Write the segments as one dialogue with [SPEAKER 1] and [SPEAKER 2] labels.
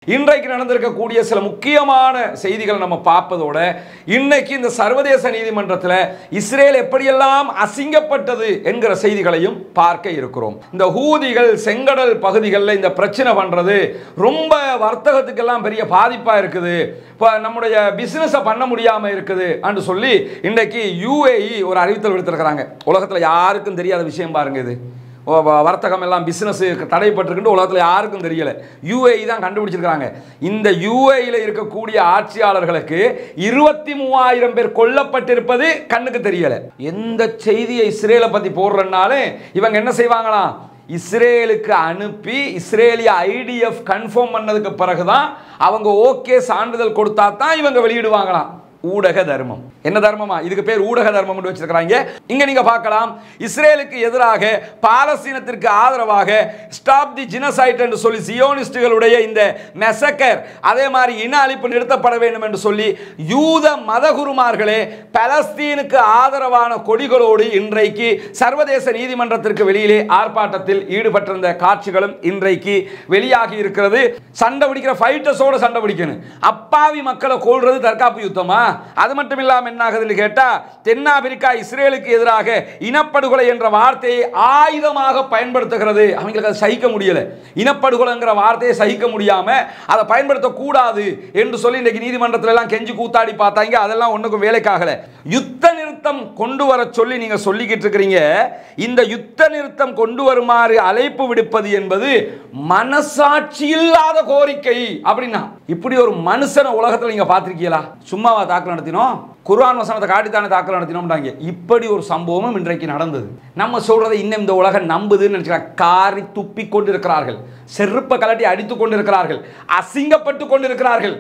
[SPEAKER 1] இன்றைக்கு நடந்திருக்கக்கூடிய சில முக்கியமான செய்திகளை நம்ம பார்ப்பதோட இன்னைக்கு இந்த சர்வதேச நீதிமன்றத்தில் இஸ்ரேல் எப்படியெல்லாம் அசிங்கப்பட்டது என்கிற செய்திகளையும் பார்க்க இருக்கிறோம் இந்த ஹூதிகள் செங்கடல் பகுதிகளில் இந்த பிரச்சனை பண்றது ரொம்ப வர்த்தகத்துக்கெல்லாம் பெரிய பாதிப்பா இருக்குது இப்போ நம்முடைய பிசினஸை பண்ண முடியாம இருக்குது என்று சொல்லி இன்றைக்கு யுஏஇ ஒரு அறிவித்தல் விடுத்திருக்கிறாங்க உலகத்தில் யாருக்கும் தெரியாத விஷயம் பாருங்க இது ஓ, வ- வர்த்தகம் எல்லாம் பிசினஸ் தடைப்பட்டிருக்குன்னு உலகத்தில் யாருக்கும் தெரியல யுஏஇ தான் கண்டுபிடிச்சிருக்காங்க இந்த யுஏஇல இருக்கக்கூடிய ஆட்சியாளர்களுக்கு இருபத்தி மூவாயிரம் பேர் கொல்லப்பட்டிருப்பது கண்ணுக்கு தெரியல எந்த செய்தியை இஸ்ரேலை பத்தி போடுறனாலும் இவங்க என்ன செய்வாங்களாம் இஸ்ரேலுக்கு அனுப்பி இஸ்ரேலிய ஐடிஎஃப் கன்ஃபார்ம் பண்ணதுக்கு பிறகுதான் அவங்க ஓகே சான்றிதழ் கொடுத்தா தான் இவங்க வெளியிடுவாங்களாம் ஊடக தர்மம் என்ன தர்மமா இதுக்கு பேர் ஊடக தர்மம் வச்சிருக்கிறாங்க இங்க நீங்க பார்க்கலாம் இஸ்ரேலுக்கு எதிராக பாலஸ்தீனத்திற்கு ஆதரவாக ஸ்டாப் தி ஜினசைட் என்று சொல்லி சியோனிஸ்டுகளுடைய இந்த மெசக்கர் அதே மாதிரி இன அழிப்பு நிறுத்தப்பட வேண்டும் என்று சொல்லி யூத மதகுருமார்களே பலஸ்தீனுக்கு ஆதரவான கொடிகளோடு இன்றைக்கு சர்வதேச நீதிமன்றத்திற்கு வெளியிலே ஆர்ப்பாட்டத்தில் ஈடுபட்டிருந்த காட்சிகளும் இன்றைக்கு வெளியாகி இருக்கிறது சண்டை பிடிக்கிற ஃபைட்டர்ஸோட சண்டை பிடிக்கணும் அப்பாவி மக்களை கொள்றது தற்காப்பு யுத்தமா அது மட்டும் இல்லாமல் என்ன ஆகுதுன்னு கேட்டா தென்னாப்பிரிக்கா இஸ்ரேலுக்கு எதிராக இனப்படுகொலை என்ற வார்த்தையை ஆயுதமாக பயன்படுத்துகிறது அவங்களுக்கு அதை சகிக்க முடியல இனப்படுகொலைங்கிற வார்த்தையை சகிக்க முடியாம அதை பயன்படுத்தக்கூடாது என்று சொல்லி இன்னைக்கு நீதிமன்றத்துல எல்லாம் கெஞ்சி கூத்தாடி பார்த்தாங்க அதெல்லாம் ஒண்ணுக்கும் வேலைக்காகல யுத்த நிறுத்தம் கொண்டு வர சொல்லி நீங்க சொல்லிக்கிட்டு இருக்கிறீங்க இந்த யுத்த நிறுத்தம் கொண்டு வருமாறு அழைப்பு விடுப்பது என்பது மனசாட்சி இல்லாத கோரிக்கை அப்படின்னா இப்படி ஒரு மனுஷனை உலகத்துல நீங்க பார்த்திருக்கீங்களா சும்மாவா தாக்கல் நடத்தினோம் குர்ஆன் வசனத்தை காட்டித்தானே தாக்கல் நடத்தினோம்டாங்க இப்படி ஒரு சம்பவமும் இன்றைக்கு நடந்தது நம்ம சொல்றதை இன்னும் இந்த உலகம் நம்புதுன்னு நினைச்சுக்கிறாங்க காரி துப்பி கொண்டிருக்கிறார்கள் செருப்பை கலட்டி அடித்துக் கொண்டிருக்கிறார்கள் அசிங்கப்பட்டு கொண்டிருக்கிறார்கள்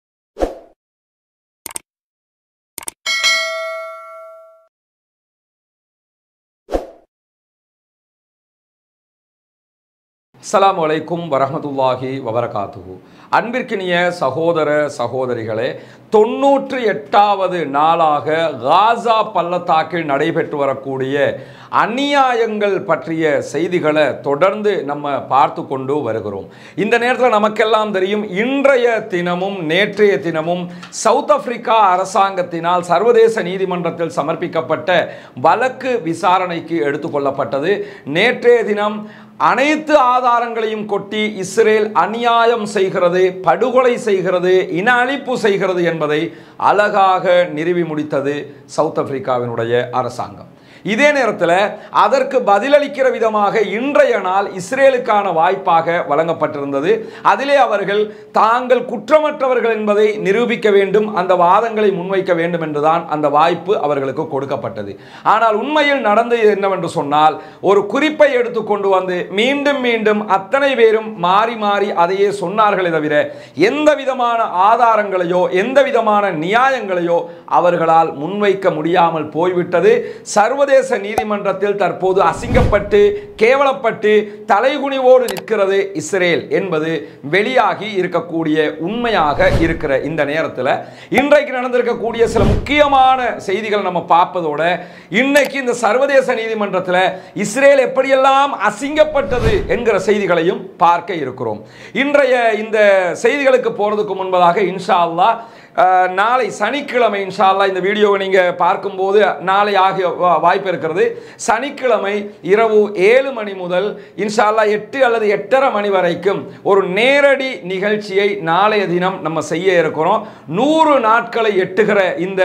[SPEAKER 1] அஸ்ஸலாமு அலைக்கும் வரஹ்மத்துல்லாஹி வபரகாத்துஹு அன்பிற்கினிய சகோதர சகோதரிகளே தொண்ணூற்றி எட்டாவது நாளாக காசா பள்ளத்தாக்கில் நடைபெற்று வரக்கூடிய அநியாயங்கள் பற்றிய செய்திகளை தொடர்ந்து நம்ம பார்த்து கொண்டு வருகிறோம் இந்த நேரத்தில் நமக்கெல்லாம் தெரியும் இன்றைய தினமும் நேற்றைய தினமும் சவுத் ஆப்பிரிக்கா அரசாங்கத்தினால் சர்வதேச நீதிமன்றத்தில் சமர்ப்பிக்கப்பட்ட வழக்கு விசாரணைக்கு எடுத்துக்கொள்ளப்பட்டது நேற்றைய தினம் அனைத்து ஆதாரங்களையும் கொட்டி இஸ்ரேல் அநியாயம் செய்கிறது படுகொலை செய்கிறது இன அழிப்பு செய்கிறது என்பதை அழகாக நிறுவி முடித்தது சவுத் ஆப்பிரிக்காவினுடைய அரசாங்கம் இதே நேரத்தில் அதற்கு பதிலளிக்கிற விதமாக இன்றைய நாள் இஸ்ரேலுக்கான வாய்ப்பாக வழங்கப்பட்டிருந்தது அதிலே அவர்கள் தாங்கள் குற்றமற்றவர்கள் என்பதை நிரூபிக்க வேண்டும் அந்த வாதங்களை முன்வைக்க வேண்டும் என்றுதான் அந்த வாய்ப்பு அவர்களுக்கு கொடுக்கப்பட்டது ஆனால் உண்மையில் நடந்தது என்னவென்று சொன்னால் ஒரு குறிப்பை எடுத்து கொண்டு வந்து மீண்டும் மீண்டும் அத்தனை பேரும் மாறி மாறி அதையே சொன்னார்களே தவிர எந்த விதமான ஆதாரங்களையோ எந்த விதமான நியாயங்களையோ அவர்களால் முன்வைக்க முடியாமல் போய்விட்டது சர்வதேச நீதிமன்றத்தில் தற்போது அசிங்கப்பட்டு கேவலப்பட்டு தலைகுனிவோடு நிற்கிறது இஸ்ரேல் என்பது வெளியாகி இருக்கக்கூடிய உண்மையாக இருக்கிற இந்த நேரத்தில் இன்றைக்கு நடந்திருக்கக்கூடிய சில முக்கியமான செய்திகளை நம்ம பார்ப்பதோட இன்னைக்கு இந்த சர்வதேச நீதிமன்றத்தில் இஸ்ரேல் எப்படியெல்லாம் அசிங்கப்பட்டது என்கிற செய்திகளையும் பார்க்க இருக்கிறோம் இன்றைய இந்த செய்திகளுக்கு போறதுக்கு முன்பதாக இன்ஷா அல்லாஹ் அஹ், நாளை சனிக்கிழமை இன்ஷா அல்லாஹ் இந்த வீடியோவை நீங்கள் பார்க்கும்போது நாளை ஆகிய வா- வாய்ப்பு இருக்கிறது சனிக்கிழமை இரவு ஏழு மணி முதல் இன்ஷா அல்லாஹ் எட்டு அல்லது எட்டரை மணி வரைக்கும் ஒரு நேரடி நிகழ்ச்சியை நாளைய தினம் நம்ம செய்ய இருக்கிறோம் நூறு நாட்களை எட்டுகிற இந்த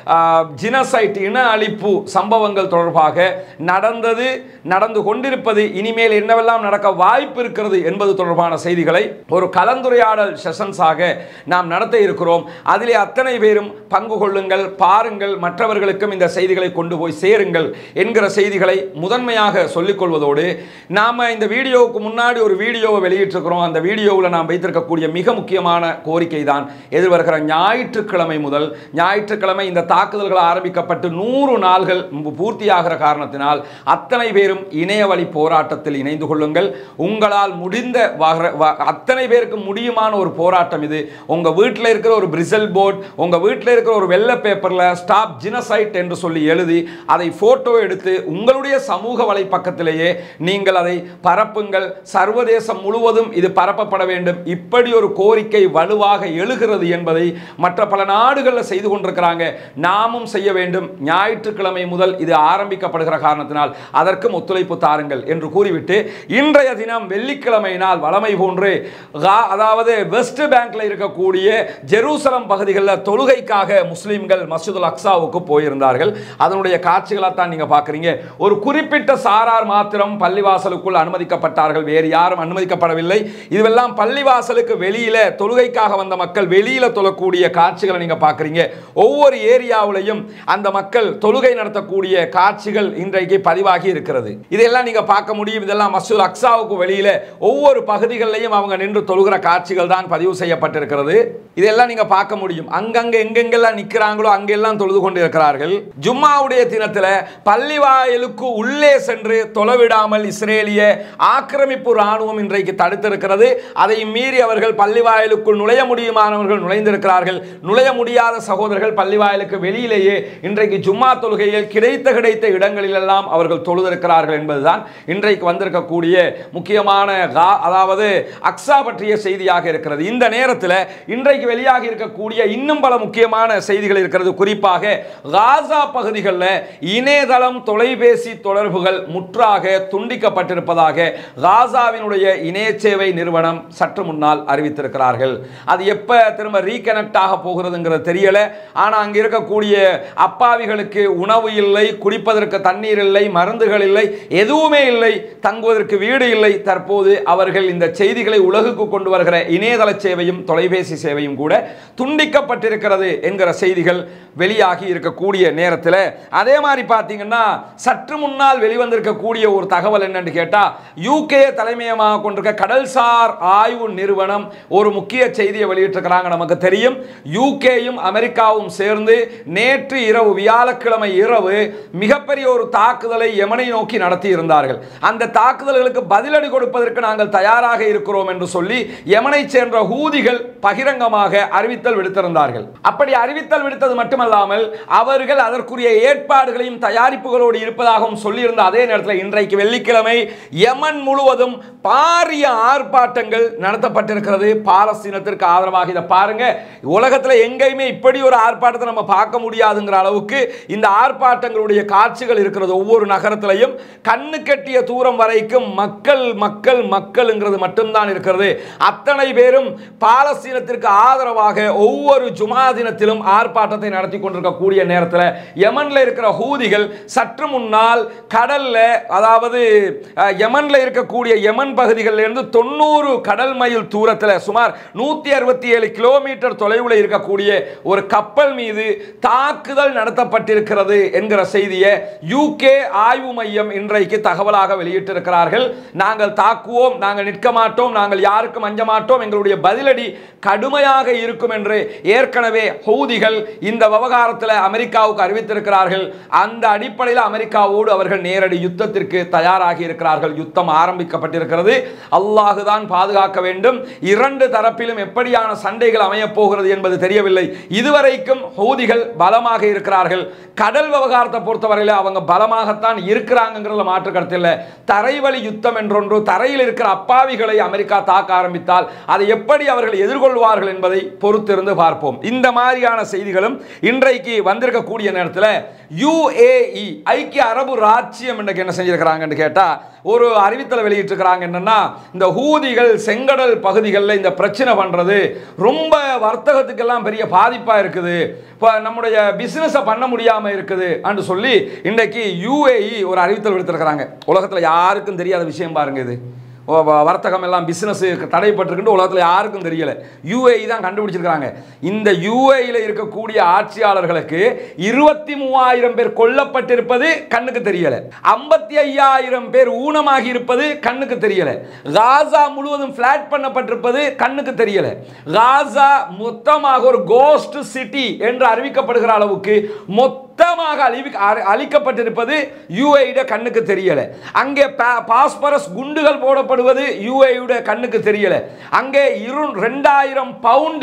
[SPEAKER 1] ஜினசைட் இன அழிப்பு சம்பவங்கள் தொடர்பாக நடந்தது நடந்து கொண்டிருப்பது இனிமேல் என்னவெல்லாம் நடக்க வாய்ப்பு இருக்கிறது என்பது தொடர்பான செய்திகளை ஒரு கலந்துரையாடல் செஷன்ஸாக நாம் நடத்த இருக்கிறோம் அதிலே அத்தனை பேரும் பங்கு கொள்ளுங்கள் பாருங்கள் மற்றவர்களுக்கும் இந்த செய்திகளை கொண்டு போய் சேருங்கள் என்கிற செய்திகளை முதன்மையாக சொல்லிக் கொள்வதோடு நாம இந்த வீடியோவுக்கு முன்னாடி ஒரு வீடியோவை வெளியிட்டிருக்கிறோம் அந்த வீடியோவில் நாம் வைத்திருக்கக்கூடிய மிக முக்கியமான கோரிக்கை தான் எதிர்வருகிற ஞாயிற்றுக்கிழமை முதல் ஞாயிற்றுக்கிழமை இந்த தாக்குதல்கள் ஆரம்பிக்கப்பட்டு நூறு நாள்கள் மு- பூர்த்தியாகிற காரணத்தினால் அத்தனை பேரும் இணைய வழி போராட்டத்தில் இணைந்து கொள்ளுங்கள் உங்களால் முடிந்த வகர- வ- அத்தனை பேருக்கு முடியுமான ஒரு போராட்டம் இது உங்க வீட்டில் இருக்கிற ஒரு பிரிசல் போர்ட் உங்க வீட்டில் இருக்கிற ஒரு வெள்ளை பேப்பர்ல ஸ்டாப் ஜினசைட் என்று சொல்லி எழுதி அதை போட்டோ எடுத்து உங்களுடைய சமூக வலைப்பக்கத்திலேயே நீங்கள் அதை பரப்புங்கள் சர்வதேசம் முழுவதும் இது பரப்பப்பட வேண்டும் இப்படி ஒரு கோரிக்கை வலுவாக எழுகிறது என்பதை மற்ற பல நாடுகளில் செய்து கொண்டிருக்கிறாங்க நாமும் செய்ய வேண்டும் ஞாயிற்றுக்கிழமை முதல் இது ஆரம்பிக்கப்படுகிற காரணத்தினால் அதற்கும் ஒத்துழைப்பு தாருங்கள் என்று கூறிவிட்டு இன்றைய தினம் வெள்ளிக்கிழமை நாள் வளமை போன்று கா- அதாவது வெஸ்ட் பேங்க்ல இருக்கக்கூடிய ஜெருசலம் பகுதிகளில் தொழுகைக்காக முஸ்லிம்கள் மஸ்ஜிதுல் அக்ஸாவுக்கு போயிருந்தார்கள் அதனுடைய காட்சிகளை தான் நீங்க பார்க்குறீங்க ஒரு குறிப்பிட்ட சாரார் மாத்திரம் பள்ளிவாசலுக்குள் அனுமதிக்கப்பட்டார்கள் வேறு யாரும் அனுமதிக்கப்படவில்லை இதுவெல்லாம் பள்ளிவாசலுக்கு வெளியில தொழுகைக்காக வந்த மக்கள் வெளியில தொழக்கூடிய காட்சிகளை நீங்க பார்க்குறீங்க ஒவ்வொரு ஏரியாவிலையும் அந்த மக்கள் தொழுகை நடத்தக்கூடிய காட்சிகள் இன்றைக்கு பதிவாகி இருக்கிறது இதெல்லாம் நீங்க பார்க்க முடியும் இதெல்லாம் மசூல் அக்ஸாவுக்கு வெளியில ஒவ்வொரு பகுதிகளிலையும் அவங்க நின்று தொழுகிற காட்சிகள் தான் பதிவு செய்யப்பட்டிருக்கிறது இதெல்லாம் நீங்க பார்க்க முடியும் அங்கங்க எங்கெங்கெல்லாம் நிக்கிறாங்களோ அங்கெல்லாம் தொழுது கொண்டு இருக்கிறார்கள் ஜும்மாவுடைய தினத்துல பள்ளி வாயிலுக்கு உள்ளே சென்று தொலைவிடாமல் இஸ்ரேலிய ஆக்கிரமிப்பு ராணுவம் இன்றைக்கு தடுத்திருக்கிறது அதை மீறி அவர்கள் பள்ளி வாயிலுக்குள் நுழைய முடியுமானவர்கள் நுழைந்திருக்கிறார்கள் நுழைய முடியாத சகோதரர்கள் பள்ளி வாயிலுக்கு வெளியிலேயே இன்றைக்கு ஜும்மா தொழுகையில் கிடைத்த கிடைத்த இடங்களிலெல்லாம் அவர்கள் தொழுதிருக்கிறார்கள் என்பதுதான் இன்றைக்கு வந்திருக்கக்கூடிய முக்கியமான கா- அதாவது அக்ஸா பற்றிய செய்தியாக இருக்கிறது இந்த நேரத்தில் இன்றைக்கு வெளியாகி இருக்கக்கூடிய இன்னும் பல முக்கியமான செய்திகள் இருக்கிறது குறிப்பாக காசா பகுதிகளில் இணையதளம் தொலைபேசி தொடர்புகள் முற்றாக துண்டிக்கப்பட்டிருப்பதாக காசாவினுடைய இணைய சேவை நிறுவனம் சற்று முன்னால் அறிவித்திருக்கிறார்கள் அது எப்ப திரும்ப ரீகனெக்ட் ஆக போகிறதுங்கிறது தெரியல ஆனா அங்க இருக்கக்கூடிய அப்பாவிகளுக்கு உணவு இல்லை குடிப்பதற்கு தண்ணீர் இல்லை மருந்துகள் இல்லை எதுவுமே இல்லை தங்குவதற்கு வீடு இல்லை தற்போது அவர்கள் இந்த செய்திகளை உலகுக்கு கொண்டு வருகிற இணையதள சேவையும் தொலைபேசி சேவையும் கூட துண்டிக்கப்பட்டிருக்கிறது என்கிற செய்திகள் வெளியாகி இருக்கக்கூடிய நேரத்தில் அதே மாதிரி பார்த்தீங்கன்னா சற்று முன்னால் வெளிவந்திருக்கக்கூடிய ஒரு தகவல் என்னன்னு கேட்டா யூகே தலைமையமாக கொண்டிருக்க கடல்சார் ஆய்வு நிறுவனம் ஒரு முக்கிய செய்தியை வெளியிட்டிருக்கிறாங்க நமக்கு தெரியும் யூகேயும் அமெரிக்காவும் சேர்ந்து நேற்று இரவு வியாழக்கிழமை இரவு மிகப்பெரிய ஒரு தாக்குதலை யமனை நோக்கி நடத்தி இருந்தார்கள் அந்த தாக்குதல்களுக்கு பதிலடி கொடுப்பதற்கு நாங்கள் தயாராக இருக்கிறோம் என்று சொல்லி யமனை சேர்ந்த ஹூதிகள் பகிரங்கமாக அறிவித்தல் விடுத்திருந்தார்கள் அப்படி அறிவித்தல் விடுத்தது மட்டுமல்லாமல் அவர்கள் அதற்குரிய ஏற்பாடுகளையும் தயாரிப்புகளோடு இருப்பதாகவும் சொல்லியிருந்த அதே நேரத்தில் இன்றைக்கு வெள்ளிக்கிழமை யமன் முழுவதும் பாரிய ஆர்ப்பாட்டங்கள் நடத்தப்பட்டிருக்கிறது பாலஸ்தீனத்திற்கு ஆதரவாக இதை பாருங்க உலகத்தில் எங்கேயுமே இப்படி ஒரு ஆர்ப்பாட்டத்தை நம்ம பார்க்க முடியாதுங்கிற அளவுக்கு இந்த ஆர்ப்பாட்டங்களுடைய காட்சிகள் இருக்கிறது ஒவ்வொரு நகரத்திலையும் கண்ணு கட்டிய தூரம் வரைக்கும் மக்கள் மக்கள் மக்கள்ங்கிறது மட்டும்தான் இருக்கிறது அத்தனை பேரும் பாலஸ்தீனத்திற்கு ஆதரவாக ஒவ்வொரு ஜுமா தினத்திலும் ஆர்ப்பாட்டத்தை நடத்தி கொண்டிருக்கக்கூடிய நேரத்தில் யமன்ல இருக்கிற ஹூதிகள் சற்று முன்னால் கடல்ல அதாவது அஹ், யமன்ல இருக்கக்கூடிய யமன் பகுதிகளில் இருந்து தொண்ணூறு கடல் மைல் தூரத்தில் சுமார் நூத்தி அறுபத்தி ஏழு கிலோமீட்டர் தொலைவில் இருக்கக்கூடிய ஒரு கப்பல் மீது தாக்குதல் நடத்தப்பட்டிருக்கிறது என்கிற செய்தியை யூகே ஆய்வு மையம் இன்றைக்கு தகவலாக வெளியிட்டிருக்கிறார்கள் நாங்கள் தாக்குவோம் நாங்கள் நிற்க மாட்டோம் நாங்கள் யாருக்கும் அஞ்ச மாட்டோம் எங்களுடைய பதிலடி கடுமையாக இருக்கும் என்று ஏற்கனவே ஹவுதிகள் இந்த விவகாரத்தில் அமெரிக்காவுக்கு அறிவித்திருக்கிறார்கள் அந்த அடிப்படையில் அமெரிக்காவோடு அவர்கள் நேரடி யுத்தத்திற்கு தயாராகி இருக்கிறார்கள் யுத்தம் ஆரம்பிக்கப்பட்டிருக்கிறது அல்லாஹுதான் பாதுகாக்க வேண்டும் இரண்டு தரப்பிலும் எப்படியான சண்டைகள் அமையப் போகிறது என்பது தெரியவில்லை இதுவரைக்கும் ஹவுதிகள் பலமாக இருக்கிறார்கள் கடல் விவகாரத்தை பொறுத்தவரையில் அவங்க பலமாகத்தான் இருக்கிறாங்கிறதுல மாற்று கருத்து இல்லை தரைவழி யுத்தம் என்றொன்று தரையில் இருக்கிற அப்பாவிகளை அமெரிக்கா தாக்க ஆரம்பித்தால் அதை எப்படி அவர்கள் எதிர்கொள்வார்கள் என்பதை பொறுத்திருந்து பார்ப்போம் இந்த மாதிரியான செய்திகளும் இன்றைக்கு வந்திருக்கக்கூடிய நேரத்தில் யுஏஇ ஐக்கிய அரபு ராச்சியம் இன்றைக்கு என்ன செஞ்சிருக்கிறாங்கன்னு கேட்டால் ஒரு அறிவித்தலை வெளியிட்டிருக்கிறாங்க என்னன்னா இந்த ஹூதிகள் செங்கடல் பகுதிகளில் இந்த பிரச்சனை பண்ணுறது ரொம்ப வர்த்தகத்துக்கெல்லாம் பெரிய பாதிப்பாக இருக்குது இப்போ நம்முடைய பிஸ்னஸை பண்ண முடியாமல் இருக்குது என்று சொல்லி இன்றைக்கு யுஏஇ ஒரு அறிவித்தல் விடுத்திருக்கிறாங்க உலகத்தில் யாருக்கும் தெரியாத விஷயம் பாருங்க இது ஓ, வ- வர்த்தகம் எல்லாம் பிஸ்னஸ் தடைப்பட்டிருக்குன்னு உலகத்தில் யாருக்கும் தெரியல யுஏஇ தான் கண்டுபிடிச்சிருக்காங்க இந்த யுஏஇல இருக்கக்கூடிய ஆட்சியாளர்களுக்கு இருபத்தி மூவாயிரம் பேர் கொல்லப்பட்டிருப்பது கண்ணுக்கு தெரியல ஐம்பத்தி ஐயாயிரம் பேர் ஊனமாகி இருப்பது கண்ணுக்கு தெரியல காசா முழுவதும் பிளாட் பண்ணப்பட்டிருப்பது கண்ணுக்கு தெரியல காசா மொத்தமாக ஒரு கோஸ்ட் சிட்டி என்று அறிவிக்கப்படுகிற அளவுக்கு மொத்தமாக அழிவி அ- அழிக்கப்பட்டிருப்பது யுஏஇட கண்ணுக்கு தெரியல அங்கே பா- பாஸ்பரஸ் குண்டுகள் போடப்படுவது யுஏஇட கண்ணுக்கு தெரியல அங்கே இரு ரெண்டாயிரம் பவுண்டு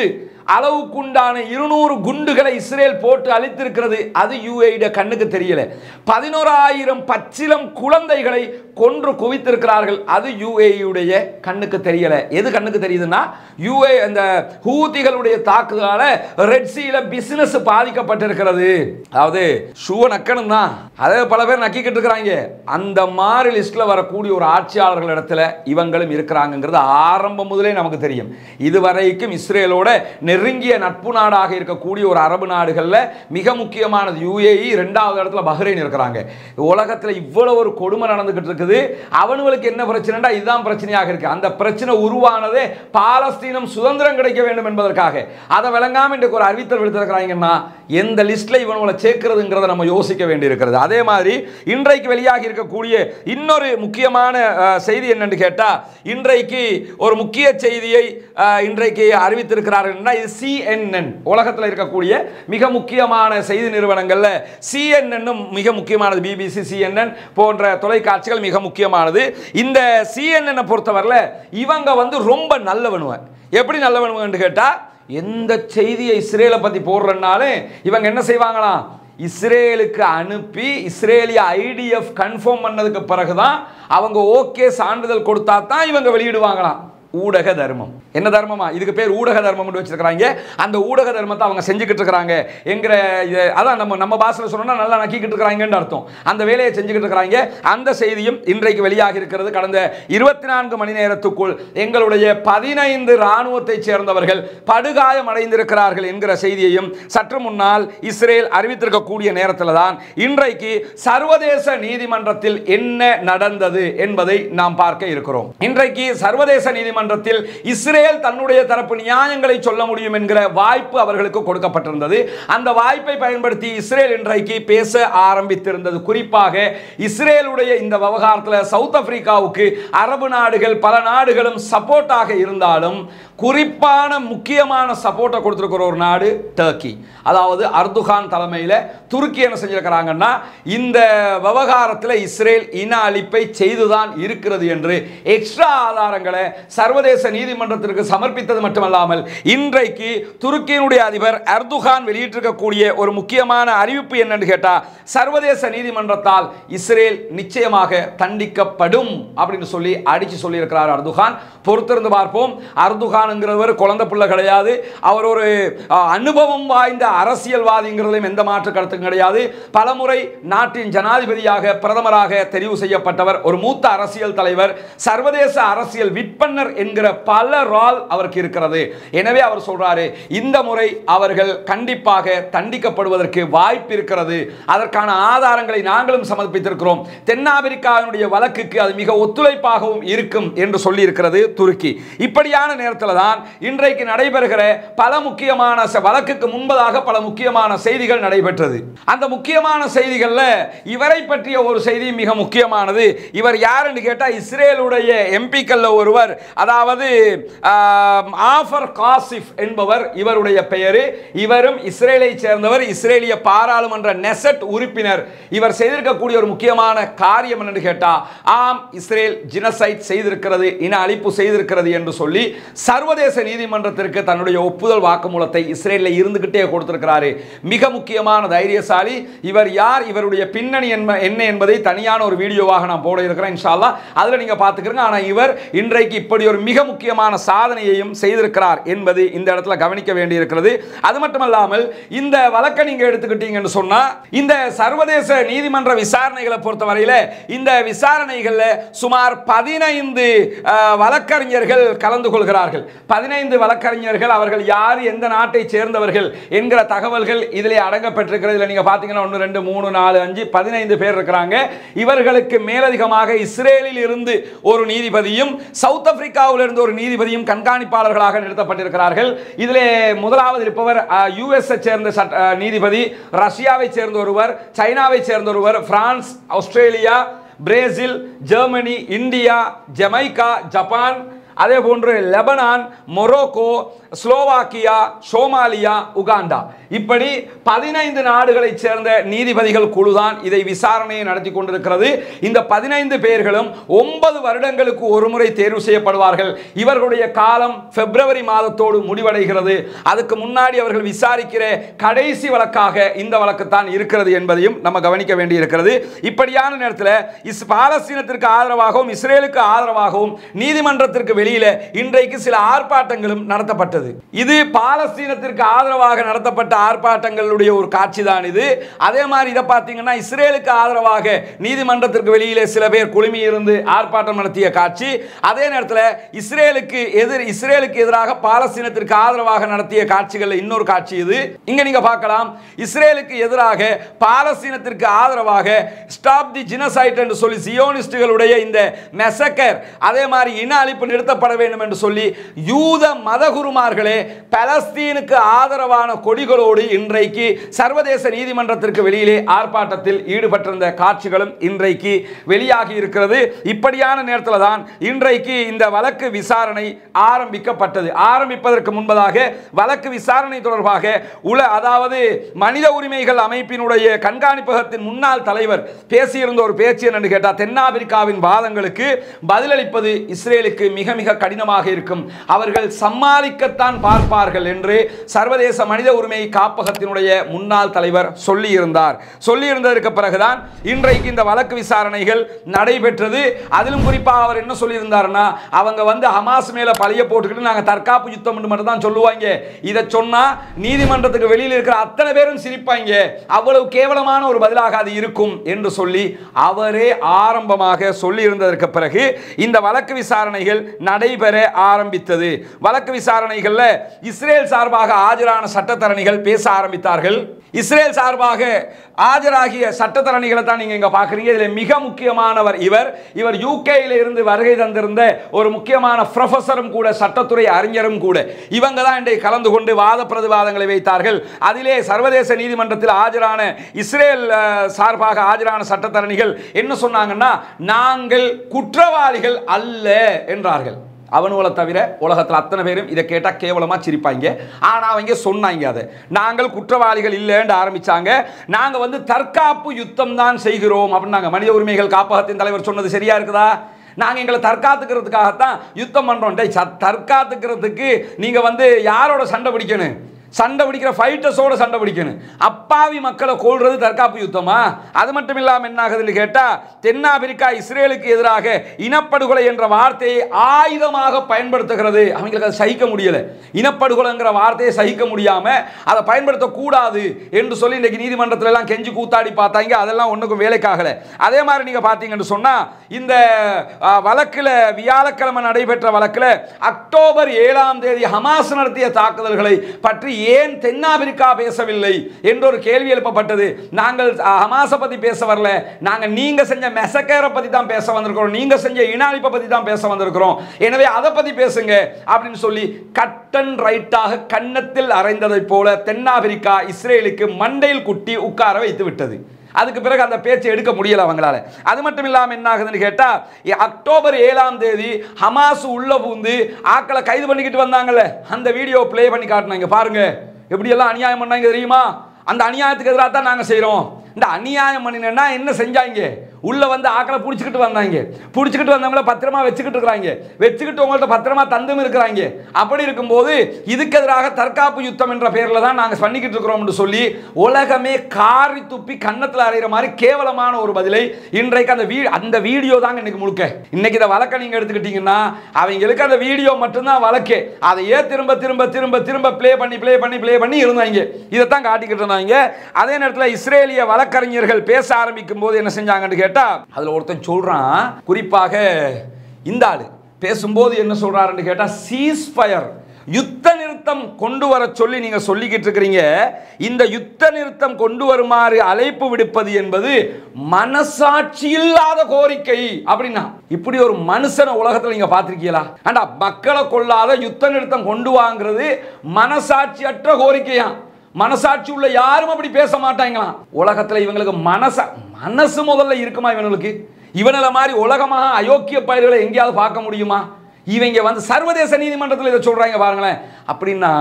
[SPEAKER 1] அளவுக்குண்டான இருநூறு குண்டுகளை இஸ்ரேல் போட்டு அழித்திருக்கிறது அது யுஏஇட கண்ணுக்கு தெரியல பதினோராயிரம் பச்சிலம் குழந்தைகளை கொன்று குவித்திருக்கிறார்கள் அது யுஏஇயுடைய கண்ணுக்கு தெரியல எது கண்ணுக்கு தெரியுதுன்னா யுஏ அந்த ஹூதிகளுடைய தாக்குதலால ரெட் சீல பிசினஸ் பாதிக்கப்பட்டிருக்கிறது அதாவது ஷூவை நக்கணும் தான் அதே பல பேர் நக்கிக்கிட்டு இருக்கிறாங்க அந்த மாதிரி லிஸ்ட்ல வரக்கூடிய ஒரு ஆட்சியாளர்கள் இடத்துல இவங்களும் இருக்கிறாங்கிறது ஆரம்பம் முதலே நமக்கு தெரியும் இதுவரைக்கும் இஸ்ரேலோட நெருங்கிய நட்பு நாடாக இருக்கக்கூடிய ஒரு அரபு நாடுகளில் மிக முக்கியமானது யுஏஇ ரெண்டாவது இடத்துல பஹ்ரைன் இருக்கிறாங்க உலகத்தில் இவ்வளவு ஒரு கொடுமை நடந்துகிட்டு இருக்குது அவனுங்களுக்கு என்ன பிரச்சனைடா இதுதான் பிரச்சனையாக இருக்கு அந்த பிரச்சனை உருவானதே பாலஸ்தீனம் சுதந்திரம் கிடைக்க வேண்டும் என்பதற்காக அதை விளங்காம இன்றைக்கு ஒரு அறிவித்தல் விடுத்திருக்கிறாங்கன்னா எந்த லிஸ்ட்ல இவனுங்களை சேர்க்கிறதுங்கிறத நம்ம யோசிக்க வேண்டியிருக்கிறது அதே மாதிரி இன்றைக்கு வெளியாகி இருக்கக்கூடிய இன்னொரு முக்கியமான அஹ், செய்தி என்னன்னு கேட்டா இன்றைக்கு ஒரு முக்கிய செய்தியை அஹ், இன்றைக்கு அறிவித்திருக்கிறார்கள் இது சிஎன்என் உலகத்தில் இருக்கக்கூடிய மிக முக்கியமான செய்தி நிறுவனங்கள்ல சிஎன்என்னும் மிக முக்கியமானது பிபிசி சிஎன்என் போன்ற தொலைக்காட்சிகள் மிக முக்கியமானது இந்த சிஎன்என் பொறுத்தவரையில் இவங்க வந்து ரொம்ப நல்லவனுவ எப்படி நல்லவனுவன்னு கேட்டா எந்த செய்தியை இஸ்ரேலை பத்தி போடுறனாலும் இவங்க என்ன செய்வாங்களாம் இஸ்ரேலுக்கு அனுப்பி இஸ்ரேலிய ஐடிஎஃப் கன்ஃபார்ம் பண்ணதுக்கு பிறகுதான் அவங்க ஓகே சான்றிதழ் கொடுத்தா தான் இவங்க வெளியிடுவாங்களாம் ஊடக தர்மம் என்ன தர்மமா இதுக்கு பேர் ஊடக தர்மம் வச்சிருக்காங்க அந்த ஊடக தர்மத்தை அவங்க செஞ்சுக்கிட்டு இருக்கிறாங்க என்கிற இது அதான் நம்ம நம்ம பாஷையில் சொன்னா நல்லா நக்கிக்கிட்டு இருக்கிறாங்கன்னு அர்த்தம் அந்த வேலையை செஞ்சுக்கிட்டு இருக்கிறாங்க அந்த செய்தியும் இன்றைக்கு வெளியாகி இருக்கிறது கடந்த இருபத்தி நான்கு மணி நேரத்துக்குள் எங்களுடைய பதினைந்து இராணுவத்தை சேர்ந்தவர்கள் படுகாயம் அடைந்திருக்கிறார்கள் என்கிற செய்தியையும் சற்று முன்னால் இஸ்ரேல் அறிவித்திருக்கக்கூடிய நேரத்தில் தான் இன்றைக்கு சர்வதேச நீதிமன்றத்தில் என்ன நடந்தது என்பதை நாம் பார்க்க இருக்கிறோம் இன்றைக்கு சர்வதேச நீதிமன்றத்தில் இஸ்ரேல் தன்னுடைய தரப்பு நியாயங்களை சொல்ல முடியும் என்கிற வாய்ப்பு அவர்களுக்கு கொடுக்கப்பட்டிருந்தது அந்த வாய்ப்பை பயன்படுத்தி இஸ்ரேல் இன்றைக்கு பேச ஆரம்பித்திருந்தது குறிப்பாக இஸ்ரேலுடைய இந்த விவகாரத்தில் சவுத் ஆப்பிரிக்காவுக்கு அரபு நாடுகள் பல நாடுகளும் சப்போர்ட்டாக இருந்தாலும் குறிப்பான முக்கியமான சப்போர்ட்டை கொடுத்திருக்கிற ஒரு நாடு டர்க்கி அதாவது அர்துகான் தலைமையில் துருக்கி என்ன செஞ்சிருக்கிறாங்கன்னா இந்த விவகாரத்தில் இஸ்ரேல் இன அழிப்பை செய்துதான் இருக்கிறது என்று எக்ஸ்ட்ரா ஆதாரங்களை சர்வதேச நீதிமன்றத்திற்கு சமர்ப்பித்தது மட்டுமல்லாமல் இன்றைக்கு துருக்கியினுடைய அதிபர் அர்துகான் வெளியிட்டிருக்கக்கூடிய ஒரு முக்கியமான அறிவிப்பு என்னன்னு கேட்டா சர்வதேச நீதிமன்றத்தால் இஸ்ரேல் நிச்சயமாக தண்டிக்கப்படும் அப்படின்னு சொல்லி அடிச்சு சொல்லியிருக்கிறார் அர்துகான் பொறுத்திருந்து பார்ப்போம் அர்துகான்ங்கிறவர் குழந்தை பிள்ளை கிடையாது அவர் ஒரு அஹ், அனுபவம் வாய்ந்த அரசியல்வாதிங்கிறதுலையும் எந்த மாற்று கருத்தும் கிடையாது பலமுறை நாட்டின் ஜனாதிபதியாக பிரதமராக தெரிவு செய்யப்பட்டவர் ஒரு மூத்த அரசியல் தலைவர் சர்வதேச அரசியல் விற்பன்னர் என்கிற பல ரால் அவருக்கு இருக்கிறது எனவே அவர் சொல்றாரு இந்த முறை அவர்கள் கண்டிப்பாக தண்டிக்கப்படுவதற்கு வாய்ப்பு இருக்கிறது அதற்கான ஆதாரங்களை நாங்களும் சமர்ப்பித்திருக்கிறோம் தென்னாப்பிரிக்காவினுடைய வழக்குக்கு அது மிக ஒத்துழைப்பாகவும் இருக்கும் என்று சொல்லி இருக்கிறது துருக்கி இப்படியான நேரத்தில் தான் இன்றைக்கு நடைபெறுகிற பல முக்கியமான ச- வழக்குக்கு முன்பதாக பல முக்கியமான செய்திகள் நடைபெற்றது அந்த முக்கியமான செய்திகள்ல இவரை பற்றிய ஒரு செய்தி மிக முக்கியமானது இவர் யாருன்னு கேட்டா இஸ்ரேலுடைய எம்பிக்கள்ல ஒருவர் அதாவது ஆம், ஆஃபர் காசிஃப் என்பவர் இவருடைய பெயரு இவரும் இஸ்ரேலை சேர்ந்தவர் இஸ்ரேலிய பாராளுமன்ற நெசட் உறுப்பினர் இவர் செய்திருக்கக்கூடிய ஒரு முக்கியமான காரியம் என்னன்னு கேட்டா ஆம் இஸ்ரேல் ஜினசைட் செய்திருக்கிறது இன அழிப்பு செய்திருக்கிறது என்று சொல்லி சர்வதேச நீதிமன்றத்திற்கு தன்னுடைய ஒப்புதல் வாக்குமூலத்தை இஸ்ரேலில் இருந்துகிட்டே கொடுத்திருக்கிறாரு மிக முக்கியமான தைரியசாலி இவர் யார் இவருடைய பின்னணி என்ப- என்ன என்பதை தனியான ஒரு வீடியோவாக நான் போட இருக்கிறேன் இன்ஷா அல்லாஹ் அதில் நீங்க பார்த்துக்கிறங்க ஆனா இவர் இன்றைக்கு இப்படி ஒரு மிக முக்கியமான சாதனையையும் செய்திருக்கிறார் என்பது இந்த இடத்துல கவனிக்க வேண்டியிருக்கிறது அது மட்டுமல்லாமல் இந்த வழக்கை நீங்க எடுத்துக்கிட்டீங்கன்னு சொன்னா இந்த சர்வதேச நீதிமன்ற விசாரணைகளை பொறுத்தவரையில இந்த விசாரணைகள்ல சுமார் பதினைந்து வழக்கறிஞர்கள் கலந்து கொள்கிறார்கள் பதினைந்து வழக்கறிஞர்கள் அவர்கள் யார் எந்த நாட்டை சேர்ந்தவர்கள் என்கிற தகவல்கள் இதிலே அடங்கப்பட்டிருக்கிறது இதில் நீங்க பார்த்தீங்கன்னா ஒன்று ரெண்டு மூணு நாலு அஞ்சு பதினைந்து பேர் இருக்கிறாங்க இவர்களுக்கு மேலதிகமாக இஸ்ரேலில் இருந்து ஒரு நீதிபதியும் சவுத் ஆப்பிரிக்காவில் இருந்து ஒரு நீதிபதியும் கண்காணிப்பாளர்களாக நிறுத்தப்பட்டிருக்கிறார்கள் இதிலே முதலாவது இருப்பவர் யுஎஸ் சேர்ந்த சட்ட- அஹ், நீதிபதி ரஷ்யாவை சேர்ந்த ஒருவர் சைனாவை சேர்ந்த ஒருவர் France Australia Brazil Germany India Jamaica Japan அதே போன்று Lebanon Morocco Slovakia Somalia Uganda இப்படி பதினைந்து நாடுகளைச் சேர்ந்த நீதிபதிகள் குழுதான் இதை விசாரணையை நடத்தி கொண்டிருக்கிறது இந்த பதினைந்து பேர்களும் ஒன்பது வருடங்களுக்கு ஒருமுறை தேர்வு செய்யப்படுவார்கள் இவர்களுடைய காலம் பிப்ரவரி மாதத்தோடு முடிவடைகிறது அதுக்கு முன்னாடி அவர்கள் விசாரிக்கிற கடைசி வழக்காக இந்த வழக்கு தான் இருக்கிறது என்பதையும் நம்ம கவனிக்க வேண்டியிருக்கிறது இப்படியான நேரத்தில் இஸ் பாலஸ்தீனத்திற்கு ஆதரவாகவும் இஸ்ரேலுக்கு ஆதரவாகவும் நீதிமன்றத்திற்கு வெளியில இன்றைக்கு சில ஆர்ப்பாட்டங்களும் நடத்தப்பட்டது இது பாலஸ்தீனத்திற்கு ஆதரவாக நடத்தப்பட்ட ஆர்ப்பாட்டங்களுடைய ஒரு காட்சி தான் இது அதே மாதிரி இதை பார்த்தீங்கன்னா இஸ்ரேலுக்கு ஆதரவாக நீதிமன்றத்திற்கு வெளியிலே சில பேர் குழுமி இருந்து ஆர்ப்பாட்டம் நடத்திய காட்சி அதே நேரத்தில் இஸ்ரேலுக்கு எதிர் இஸ்ரேலுக்கு எதிராக பாலஸ்தீனத்திற்கு ஆதரவாக நடத்திய காட்சிகள் இன்னொரு காட்சி இது இங்க நீங்க பார்க்கலாம் இஸ்ரேலுக்கு எதிராக பாலஸ்தீனத்திற்கு ஆதரவாக ஸ்டாப் தி ஜினசைட் என்று சொல்லி சியோனிஸ்டுகளுடைய இந்த மெசக்கர் அதே மாதிரி இன அழிப்பு நிறுத்தப்பட வேண்டும் என்று சொல்லி யூத மதகுருமார்களே பலஸ்தீனுக்கு ஆதரவான கொடிகளோடு இன்றைக்கு சர்வதேச நீதிமன்றத்திற்கு வெளியிலே ஆர்ப்பாட்டத்தில் ஈடுபட்டிருந்த காட்சிகளும் இன்றைக்கு வெளியாகி இருக்கிறது இப்படியான நேரத்தில் தான் இன்றைக்கு இந்த வழக்கு விசாரணை ஆரம்பிக்கப்பட்டது ஆரம்பிப்பதற்கு முன்பதாக வழக்கு விசாரணை தொடர்பாக உல அதாவது மனித உரிமைகள் அமைப்பினுடைய கண்காணிப்பகத்தின் முன்னாள் தலைவர் பேசியிருந்த ஒரு பேச்சு என்னன்னு கேட்டால் தென்னாப்பிரிக்காவின் வாதங்களுக்கு பதிலளிப்பது இஸ்ரேலுக்கு மிக மிக கடினமாக இருக்கும் அவர்கள் சமாளிக்கத்தான் பார்ப்பார்கள் என்று சர்வதேச மனித உரிமை காப்பகத்தினுடைய முன்னாள் தலைவர் சொல்லியிருந்தார் சொல்லியிருந்ததற்கு பிறகுதான் இன்றைக்கு இந்த வழக்கு விசாரணைகள் நடைபெற்றது அதிலும் குறிப்பாக அவர் என்ன சொல்லியிருந்தாருன்னா அவங்க வந்து ஹமாஸ் மேல பழிய போட்டுக்கிட்டு நாங்கள் தற்காப்பு யுத்தம் மட்டும் தான் சொல்லுவாங்க இதை சொன்னா நீதிமன்றத்துக்கு வெளியில் இருக்கிற அத்தனை பேரும் சிரிப்பாங்க அவ்வளவு கேவலமான ஒரு பதிலாக அது இருக்கும் என்று சொல்லி அவரே ஆரம்பமாக சொல்லி இருந்ததற்கு பிறகு இந்த வழக்கு விசாரணைகள் நடைபெற ஆரம்பித்தது வழக்கு விசாரணைகள்ல இஸ்ரேல் சார்பாக ஆஜரான சட்டத்தரணிகள் பேச ஆரம்பித்தார்கள் இஸ்ரேல் சார்பாக ஆஜராகிய சட்டத்தரணிகளை தான் நீங்க இங்க பாக்குறீங்க இதுல மிக முக்கியமானவர் இவர் இவர் யூகேல இருந்து வருகை தந்திருந்த ஒரு முக்கியமான ப்ரொஃபஸரும் கூட சட்டத்துறை அறிஞரும் கூட இவங்க தான் இன்றைக்கு கலந்து கொண்டு வாத பிரதிவாதங்களை வைத்தார்கள் அதிலே சர்வதேச நீதிமன்றத்தில் ஆஜரான இஸ்ரேல் அஹ், சார்பாக ஆஜரான சட்டத்தரணிகள் என்ன சொன்னாங்கன்னா நாங்கள் குற்றவாளிகள் அல்ல என்றார்கள் அவனுங்களை தவிர உலகத்தில் அத்தனை பேரும் இதை கேட்டால் கேவலமாக சிரிப்பாங்க ஆனால் அவங்க சொன்னாங்க அதை நாங்கள் குற்றவாளிகள் இல்லைன்னு ஆரம்பிச்சாங்க நாங்கள் வந்து தற்காப்பு யுத்தம் தான் செய்கிறோம் அப்படின்னாங்க மனித உரிமைகள் காப்பகத்தின் தலைவர் சொன்னது சரியா இருக்குதா நாங்கள் எங்களை தற்காத்துக்கிறதுக்காகத்தான் யுத்தம் பண்ணுறோம் டேய் ச- தற்காத்துக்கிறதுக்கு நீங்கள் வந்து யாரோட சண்டை பிடிக்கணும் சண்டை பிடிக்கிற ஃபைட்டர்ஸோட சண்டை பிடிக்கணும் அப்பாவி மக்களை கொள்றது தற்காப்பு யுத்தமா அது மட்டும் இல்லாமல் என்ன ஆகுதுன்னு கேட்டால் தென்னாப்பிரிக்கா இஸ்ரேலுக்கு எதிராக இனப்படுகொலை என்ற வார்த்தையை ஆயுதமாக பயன்படுத்துகிறது அவங்களுக்கு அதை சகிக்க முடியல இனப்படுகொலைங்கிற வார்த்தையை சகிக்க முடியாம அதை பயன்படுத்தக்கூடாது என்று சொல்லி இன்னைக்கு நீதிமன்றத்துல எல்லாம் கெஞ்சி கூத்தாடி பார்த்தாங்க அதெல்லாம் ஒன்றுக்கும் வேலைக்காகல அதே மாதிரி நீங்க பார்த்தீங்கன்னு சொன்னா இந்த ஆ, வழக்குல வியாழக்கிழமை நடைபெற்ற வழக்குல அக்டோபர் ஏழாம் தேதி ஹமாஸ் நடத்திய தாக்குதல்களை பற்றி ஏன் தென்னாப்பிரிக்கா பேசவில்லை என்ற ஒரு கேள்வி எழுப்பப்பட்டது நாங்கள் அ, ஹமாஸை பத்தி பேச வரல நாங்க நீங்க செஞ்ச மெசக்கேரை பத்தி தான் பேச வந்திருக்கிறோம் நீங்க செஞ்ச இனாலிப்பை பத்தி தான் பேச வந்திருக்கிறோம் எனவே அதை பத்தி பேசுங்க அப்படின்னு சொல்லி கட்டன் ரைட்டாக கன்னத்தில் அறைந்ததைப் போல தென்னாப்பிரிக்கா இஸ்ரேலுக்கு மண்டையில் குட்டி உட்கார வைத்து விட்டது அதுக்கு பிறகு அந்த பேச்சை எடுக்க முடியல அவங்களால அது மட்டும் இல்லாமல் என்ன ஆகுதுன்னு கேட்டா இ- அக்டோபர் ஏழாம் தேதி ஹமாஸ் உள்ள பூந்து ஆக்களை கைது பண்ணிக்கிட்டு வந்தாங்கல்ல அந்த வீடியோ ப்ளே பண்ணி காட்டினாங்க பாருங்க எப்படியெல்லாம் அநியாயம் பண்ணாங்க தெரியுமா அந்த அநியாயத்துக்கு எதிராக தான் நாங்கள் செய்கிறோம் இந்த அநியாயம் பண்ணினா என்ன செஞ்சாங்க உள்ள வந்து ஆக்களை பிடிச்சிக்கிட்டு வந்தாங்க பிடிச்சிக்கிட்டு வந்தவங்கள பத்திரமா வச்சுக்கிட்டு இருக்கிறாங்க வச்சுக்கிட்டு உங்கள்ட்ட பத்திரமா தந்தும் இருக்கிறாங்க அப்படி இருக்கும்போது இதுக்கு எதிராக தற்காப்பு யுத்தம் என்ற பேரில் தான் நாங்கள் பண்ணிக்கிட்டு இருக்கிறோம்னு சொல்லி உலகமே காரி துப்பி கன்னத்தில் அறையிற மாதிரி கேவலமான ஒரு பதிலை இன்றைக்கு அந்த வீ அந்த வீடியோ தாங்க இன்னைக்கு முழுக்க இன்னைக்கு இந்த வழக்கை நீங்கள் எடுத்துக்கிட்டீங்கன்னா அவங்களுக்கு அந்த வீடியோ மட்டும்தான் வழக்கு அதையே திரும்ப திரும்ப திரும்ப திரும்ப ப்ளே பண்ணி ப்ளே பண்ணி ப்ளே பண்ணி இருந்தாங்க இதைத்தான் காட்டிக்கிட்டு இருந்தாங்க அதே நேரத்தில் இஸ்ரேலிய வழக்கறிஞர்கள் பேச ஆரம்பிக்கும் போது என்ன செஞ்சாங்கன்னு கேட்டா அதுல ஒருத்தன் சொல்றான் குறிப்பாக இந்த ஆளு பேசும்போது என்ன சொல்றாருன்னு கேட்டா சீஸ் ஃபயர் யுத்த நிறுத்தம் கொண்டு வர சொல்லி நீங்க சொல்லிக்கிட்டு இருக்கிறீங்க இந்த யுத்த நிறுத்தம் கொண்டு வருமாறு அழைப்பு விடுப்பது என்பது மனசாட்சி இல்லாத கோரிக்கை அப்படின்னா இப்படி ஒரு மனுஷனை உலகத்துல நீங்க பார்த்திருக்கீங்களா ஆண்டா மக்களை கொள்ளாத யுத்த நிறுத்தம் கொண்டு வாங்குறது மனசாட்சியற்ற கோரிக்கையா மனசாட்சி உள்ள யாரும் அப்படி பேச மாட்டாங்களாம் உலகத்துல இவங்களுக்கு மனச மனசு முதல்ல இருக்குமா இவங்களுக்கு இவனில மாதிரி உலகமாக அயோக்கிய பயிர்களை எங்கேயாவது பார்க்க முடியுமா இவங்க வந்து சர்வதேச நீதிமன்றத்தில் இதை சொல்றாங்க பாருங்களேன் அப்படின்னா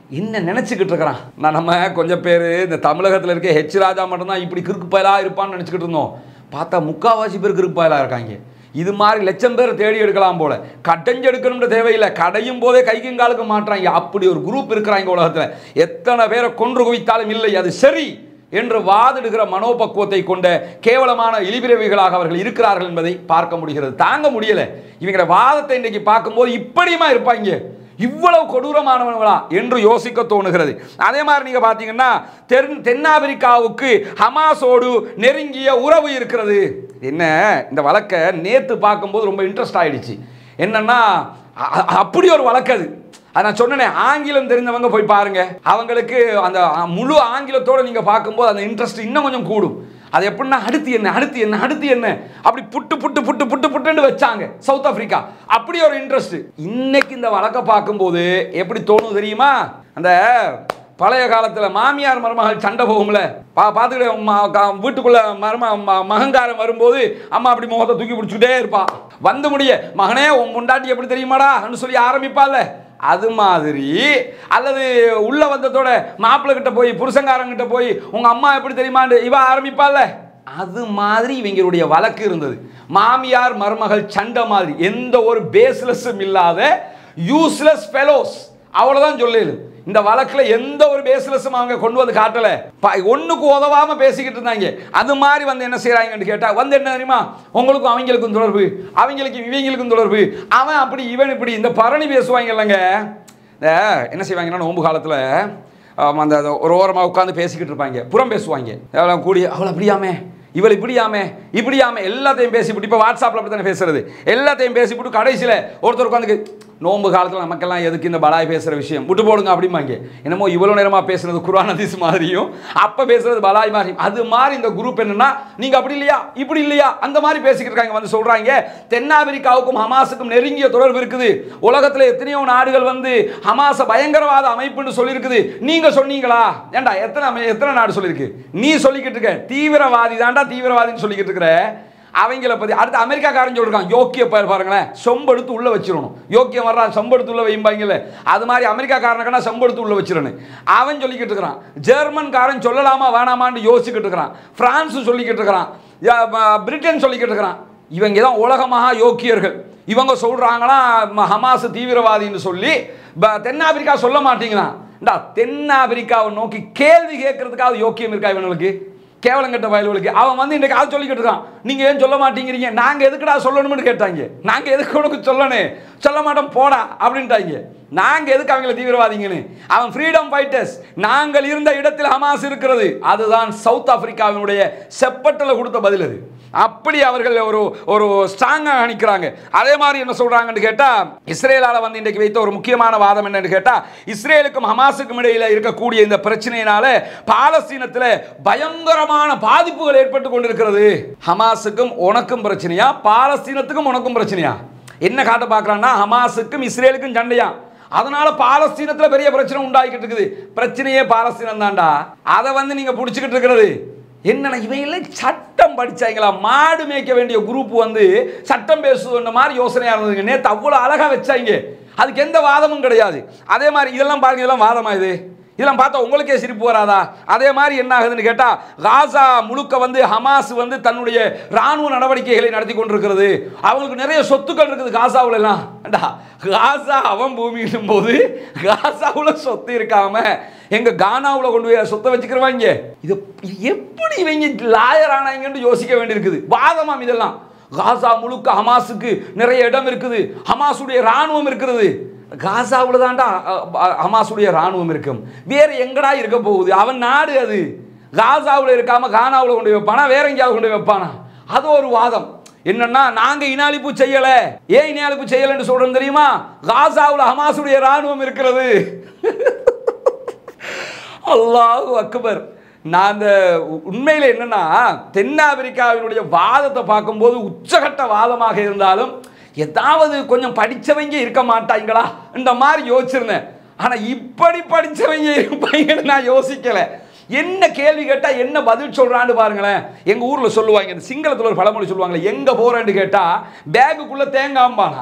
[SPEAKER 1] என்ன நினச்சிக்கிட்டு இருக்கிறான் நான் நம்ம கொஞ்சம் பேர் இந்த தமிழகத்தில் இருக்க ஹெச் ராஜா மட்டும்தான் இப்படி கிறுக்கு பயலாக இருப்பான்னு நினச்சிக்கிட்டு இருந்தோம் பார்த்தா முக்காவாசி பேர் கிறுக்கு பயலாக இருக்காங்க இது மாதிரி லட்சம் பேர் தேடி எடுக்கலாம் போல கடைஞ்செடுக்கணும்ன்ற தேவையில்லை கடையும் போதே கைக்கும் காலுக்கு மாட்டுறாங்க அப்படி ஒரு குரூப் இருக்கிறாங்க உலகத்தில் எத்தனை பேரை கொன்று குவித்தாலும் இல்லை அது சரி என்று வாதிடுகிற மனோபக்குவத்தை கொண்ட கேவலமான இழிபிறவிகளாக அவர்கள் இருக்கிறார்கள் என்பதை பார்க்க முடிகிறது தாங்க முடியல இவங்கள வாதத்தை இன்றைக்கு பார்க்கும்போது இப்படியுமா இருப்பாங்க இவ்வளவு கொடூரமானவங்களா என்று யோசிக்க தோணுகிறது அதே மாதிரி நீங்க பார்த்தீங்கன்னா தென் தென்னாப்பிரிக்காவுக்கு ஹமாஸோடு நெருங்கிய உறவு இருக்கிறது என்ன இந்த வழக்கை நேத்து பார்க்கும்போது ரொம்ப இன்ட்ரெஸ்ட் ஆயிடுச்சு என்னன்னா அ- அ- அப்படி ஒரு வழக்கு அது அது நான் சொன்னேனே ஆங்கிலம் தெரிஞ்சவங்க போய் பாருங்க அவங்களுக்கு அந்த அ, முழு ஆங்கிலத்தோட நீங்க பார்க்கும்போது அந்த இன்ட்ரெஸ்ட் இன்னும் கொஞ்சம் கூடும் அது எப்படின்னா அடுத்து என்ன அடுத்து என்ன அடுத்து என்ன அப்படி புட்டு புட்டு புட்டு புட்டு புட்டுன்னு வச்சாங்க சவுத் ஆப்பிரிக்கா அப்படி ஒரு இன்ட்ரெஸ்ட் இன்னைக்கு இந்த வழக்கை பார்க்கும்போது எப்படி தோணும் தெரியுமா அந்த பழைய காலத்தில் மாமியார் மருமகள் சண்டை போகும்ல பா பார்த்துக்கிட்டு வீட்டுக்குள்ள மரும ம- மகங்காரன் வரும்போது அம்மா அப்படி முகத்தை தூக்கி பிடிச்சிக்கிட்டே இருப்பா வந்து முடிய மகனே உன் முண்டாட்டி எப்படி தெரியுமாடான்னு சொல்லி ஆரம்பிப்பாள்ல அது மாதிரி அல்லது உள்ள வந்ததோட மாப்பிள்ளை கிட்ட போய் புருஷங்காரங்கிட்ட போய் உங்க அம்மா எப்படி தெரியுமான்னு இவ ஆரம்பிப்பாள்ல அது மாதிரி இவங்களுடைய வழக்கு இருந்தது மாமியார் மருமகள் சண்டை மாதிரி எந்த ஒரு பேஸ்லெஸ்ஸும் இல்லாத யூஸ்லெஸ் ஃபெலோஸ் அவ்வளவுதான் சொல்லு இந்த வழக்குல எந்த ஒரு பேஸ்லெஸ்ஸும் அவங்க கொண்டு வந்து காட்டல ப- ஒண்ணுக்கு உதவாம பேசிக்கிட்டு இருந்தாங்க அது மாதிரி வந்து என்ன செய்றாங்கன்னு கேட்டா வந்து என்ன தெரியுமா உங்களுக்கும் அவங்களுக்கும் தொடர்பு அவங்களுக்கும் இவங்களுக்கும் தொடர்பு அவன் அப்படி இவன் இப்படி இந்த பரணி பேசுவாங்க இல்லைங்க இந்த என்ன செய்வாங்கன்னா நோன்பு காலத்துல ஆமா, அந்த அந்த ஒரு ஓரமாக உட்காந்து பேசிக்கிட்டு இருப்பாங்க புறம் பேசுவாங்க எவ்வளோ கூடி அவள் அப்படியாமே இவள் இப்படியாமே இப்படியாமே எல்லாத்தையும் பேசிவிட்டு இப்போ வாட்ஸ்அப்பில் அப்படி தானே பேசுறது எல்லாத்தையும் பேசிவிட்டு கடைசியில் ஒருத்தர் உட்காந்து நோன்பு காலத்தில் நமக்கெல்லாம் எதுக்கு இந்த பலாய் பேசுகிற விஷயம் விட்டு போடுங்க அப்படிம்பாங்க என்னமோ இவ்வளோ நேரமாக பேசுனது குரான் ஹதீஸ் மாதிரியும் அப்போ பேசுறது பலாய் மாதிரி அது மாதிரி இந்த குரூப் என்னன்னா நீங்கள் அப்படி இல்லையா இப்படி இல்லையா அந்த மாதிரி பேசிக்கிட்டு இருக்காங்க வந்து சொல்கிறாங்க தென்னாப்பிரிக்காவுக்கும் ஹமாஸுக்கும் நெருங்கிய தொடர்பு இருக்குது உலகத்தில் எத்தனையோ நாடுகள் வந்து ஹமாஸை பயங்கரவாத அமைப்புன்னு சொல்லியிருக்குது நீங்கள் சொன்னீங்களா ஏண்டா எத்தனை அமை- எத்தனை நாடு சொல்லியிருக்கு நீ சொல்லிக்கிட்டு இருக்க தீவிரவாதி தான்டா தீவிரவாதின்னு சொல்லிக்கிட்டு இருக்கிற அவங்கள பத்தி அடுத்து அமெரிக்காக்காரன் சொல்லிருக்கான் யோக்கிய பயல் பாருங்களேன் செம்பெடுத்து உள்ள வச்சிடணும் யோக்கியம் வர்றான் செம்பெடுத்து உள்ள வைம்பாங்கல்ல அது மாதிரி அமெரிக்காக்காரனுக்கான செம்பெடுத்து உள்ள வச்சிடணும் அவன் சொல்லிக்கிட்டு இருக்கிறான் ஜெர்மன்காரன் சொல்லலாமா வேணாமான்னு யோசிச்சுக்கிட்டு இருக்கிறான் பிரான்ஸ் சொல்லிக்கிட்டு இருக்கிறான் யா- ப- பிரிட்டன் சொல்லிக்கிட்டு இருக்கிறான் இவங்க தான் உலக மகா யோக்கியர்கள் இவங்க சொல்றாங்களா ம- ஹமாஸ் தீவிரவாதின்னு சொல்லி ப- தென்னாப்பிரிக்கா சொல்ல மாட்டீங்களாம் இந்தா தென்னாப்பிரிக்காவை நோக்கி கேள்வி கேட்கறதுக்காவது யோக்கியம் இருக்கா இவனுக்கு கேவலங்கட்ட வயல்களுக்கு அவன் வந்து இன்றைக்கு அதை சொல்லிக்கிட்டு இருக்கான் நீங்க ஏன் சொல்ல மாட்டேங்கிறீங்க நாங்க எதுக்குடா சொல்லணும்னு கேட்டாங்க நாங்க எதுக்கு உனக்கு சொல்லணும் சொல்ல மாட்டோம் போடா அப்படின்ட்டாங்க நாங்க எதுக்கு அவங்கள தீவிரவாதிங்கன்னு அவன் ஃப்ரீடம் ஃபைட்டர்ஸ் நாங்கள் இருந்த இடத்தில் ஹமாஸ் இருக்கிறது அதுதான் சவுத் ஆப்பிரிக்காவினுடைய செப்பட்டல கொடுத்த பதில் அது அப்படி அவர்கள் ஒரு ஒரு ஸ்ட்ராங்காக அணிக்கிறாங்க அதே மாதிரி என்ன சொல்றாங்கன்னு கேட்டா இஸ்ரேலால வந்து இன்றைக்கு வைத்த ஒரு முக்கியமான வாதம் என்னன்னு கேட்டா இஸ்ரேலுக்கும் ஹமாஸுக்கும் இடையில இருக்கக்கூடிய இந்த பிரச்சனையினால பாலஸ்தீனத்தில் பயங்கரமான பாதிப்புகள் ஏற்பட்டு கொண்டிருக்கிறது ஹமாஸுக்கும் உனக்கும் பிரச்சனையா பாலஸ்தீனத்துக்கும் உனக்கும் பிரச்சனையா என்ன காட்ட பார்க்கறான்னா ஹமாஸுக்கும் இஸ்ரேலுக்கும் சண்டையா அதனால பாலஸ்தீனத்தில் பெரிய பிரச்சனை உண்டாகிக்கிட்டு இருக்குது பிரச்சனையே பாலஸ்தீனம் தான்டா அதை வந்து நீங்க பிடிச்சிக்கிட்டு இருக்கிறது என்னன்னா இவங்களே சட்டம் படிச்சாங்களா மாடு மேய்க்க வேண்டிய குரூப் வந்து சட்டம் பேசுதுன்ற மாதிரி யோசனையா இருந்ததுங்க நேற்று அவ்வளோ அழகா வச்சாங்க அதுக்கு எந்த வாதமும் கிடையாது அதே மாதிரி இதெல்லாம் பாருங்க இதெல்லாம் வாதமா இது இதெல்லாம் பார்த்தா உங்களுக்கே சிரிப்பு வராதா அதே மாதிரி என்ன ஆகுதுன்னு கேட்டா காசா முழுக்க வந்து ஹமாஸ் வந்து தன்னுடைய ராணுவ நடவடிக்கைகளை நடத்தி கொண்டிருக்கிறது அவங்களுக்கு நிறைய சொத்துக்கள் இருக்குது காசாவுல எல்லாம் ஏண்டா, காசா அவன் பூமியிடும் போது காசாவுல சொத்து இருக்காம எங்க கானாவுல கொண்டு போய் சொத்தை வச்சுக்கிறவாங்க இது எப்படி இவங்க லாயர் ஆனாங்கன்னு யோசிக்க வேண்டியிருக்குது வாதமாம் இதெல்லாம் காசா முழுக்க ஹமாஸுக்கு நிறைய இடம் இருக்குது ஹமாஸுடைய ராணுவம் இருக்கிறது காசாவில் தான்டா அ- அ- ஹமாஸுடைய ராணுவம் இருக்கும் வேற எங்கடா இருக்க போகுது அவன் நாடு அது காசாவில் இருக்காம கானாவில் கொண்டு போய் வைப்பானா வேற எங்கேயாவது கொண்டு போய் வைப்பானா அது ஒரு வாதம் என்னன்னா நாங்க இனாலிப்பு செய்யல ஏன் இனாலிப்பு செய்யலன்னு சொல்றோம் தெரியுமா காசாவில் ஹமாஸுடைய ராணுவம் இருக்கிறது அல்லாஹ் அக்பர் நான் அந்த உண்மையில் என்னன்னா தென்னாப்பிரிக்காவினுடைய வாதத்தை பார்க்கும்போது உச்சகட்ட வாதமாக இருந்தாலும் ஏதாவது கொஞ்சம் படிச்சவங்க இருக்க மாட்டாங்களா இந்த மாதிரி யோசிச்சிருந்தேன் ஆனா இப்படி படிச்சவங்க இருப்பாங்கன்னு நான் யோசிக்கல என்ன கேள்வி கேட்டா என்ன பதில் சொல்றான்னு பாருங்களேன் எங்க ஊர்ல சொல்லுவாங்க இந்த சிங்களத்துல ஒரு பழமொழி சொல்லுவாங்களே எங்க போறேன்னு கேட்டா பேகுக்குள்ள தேங்காம்பானா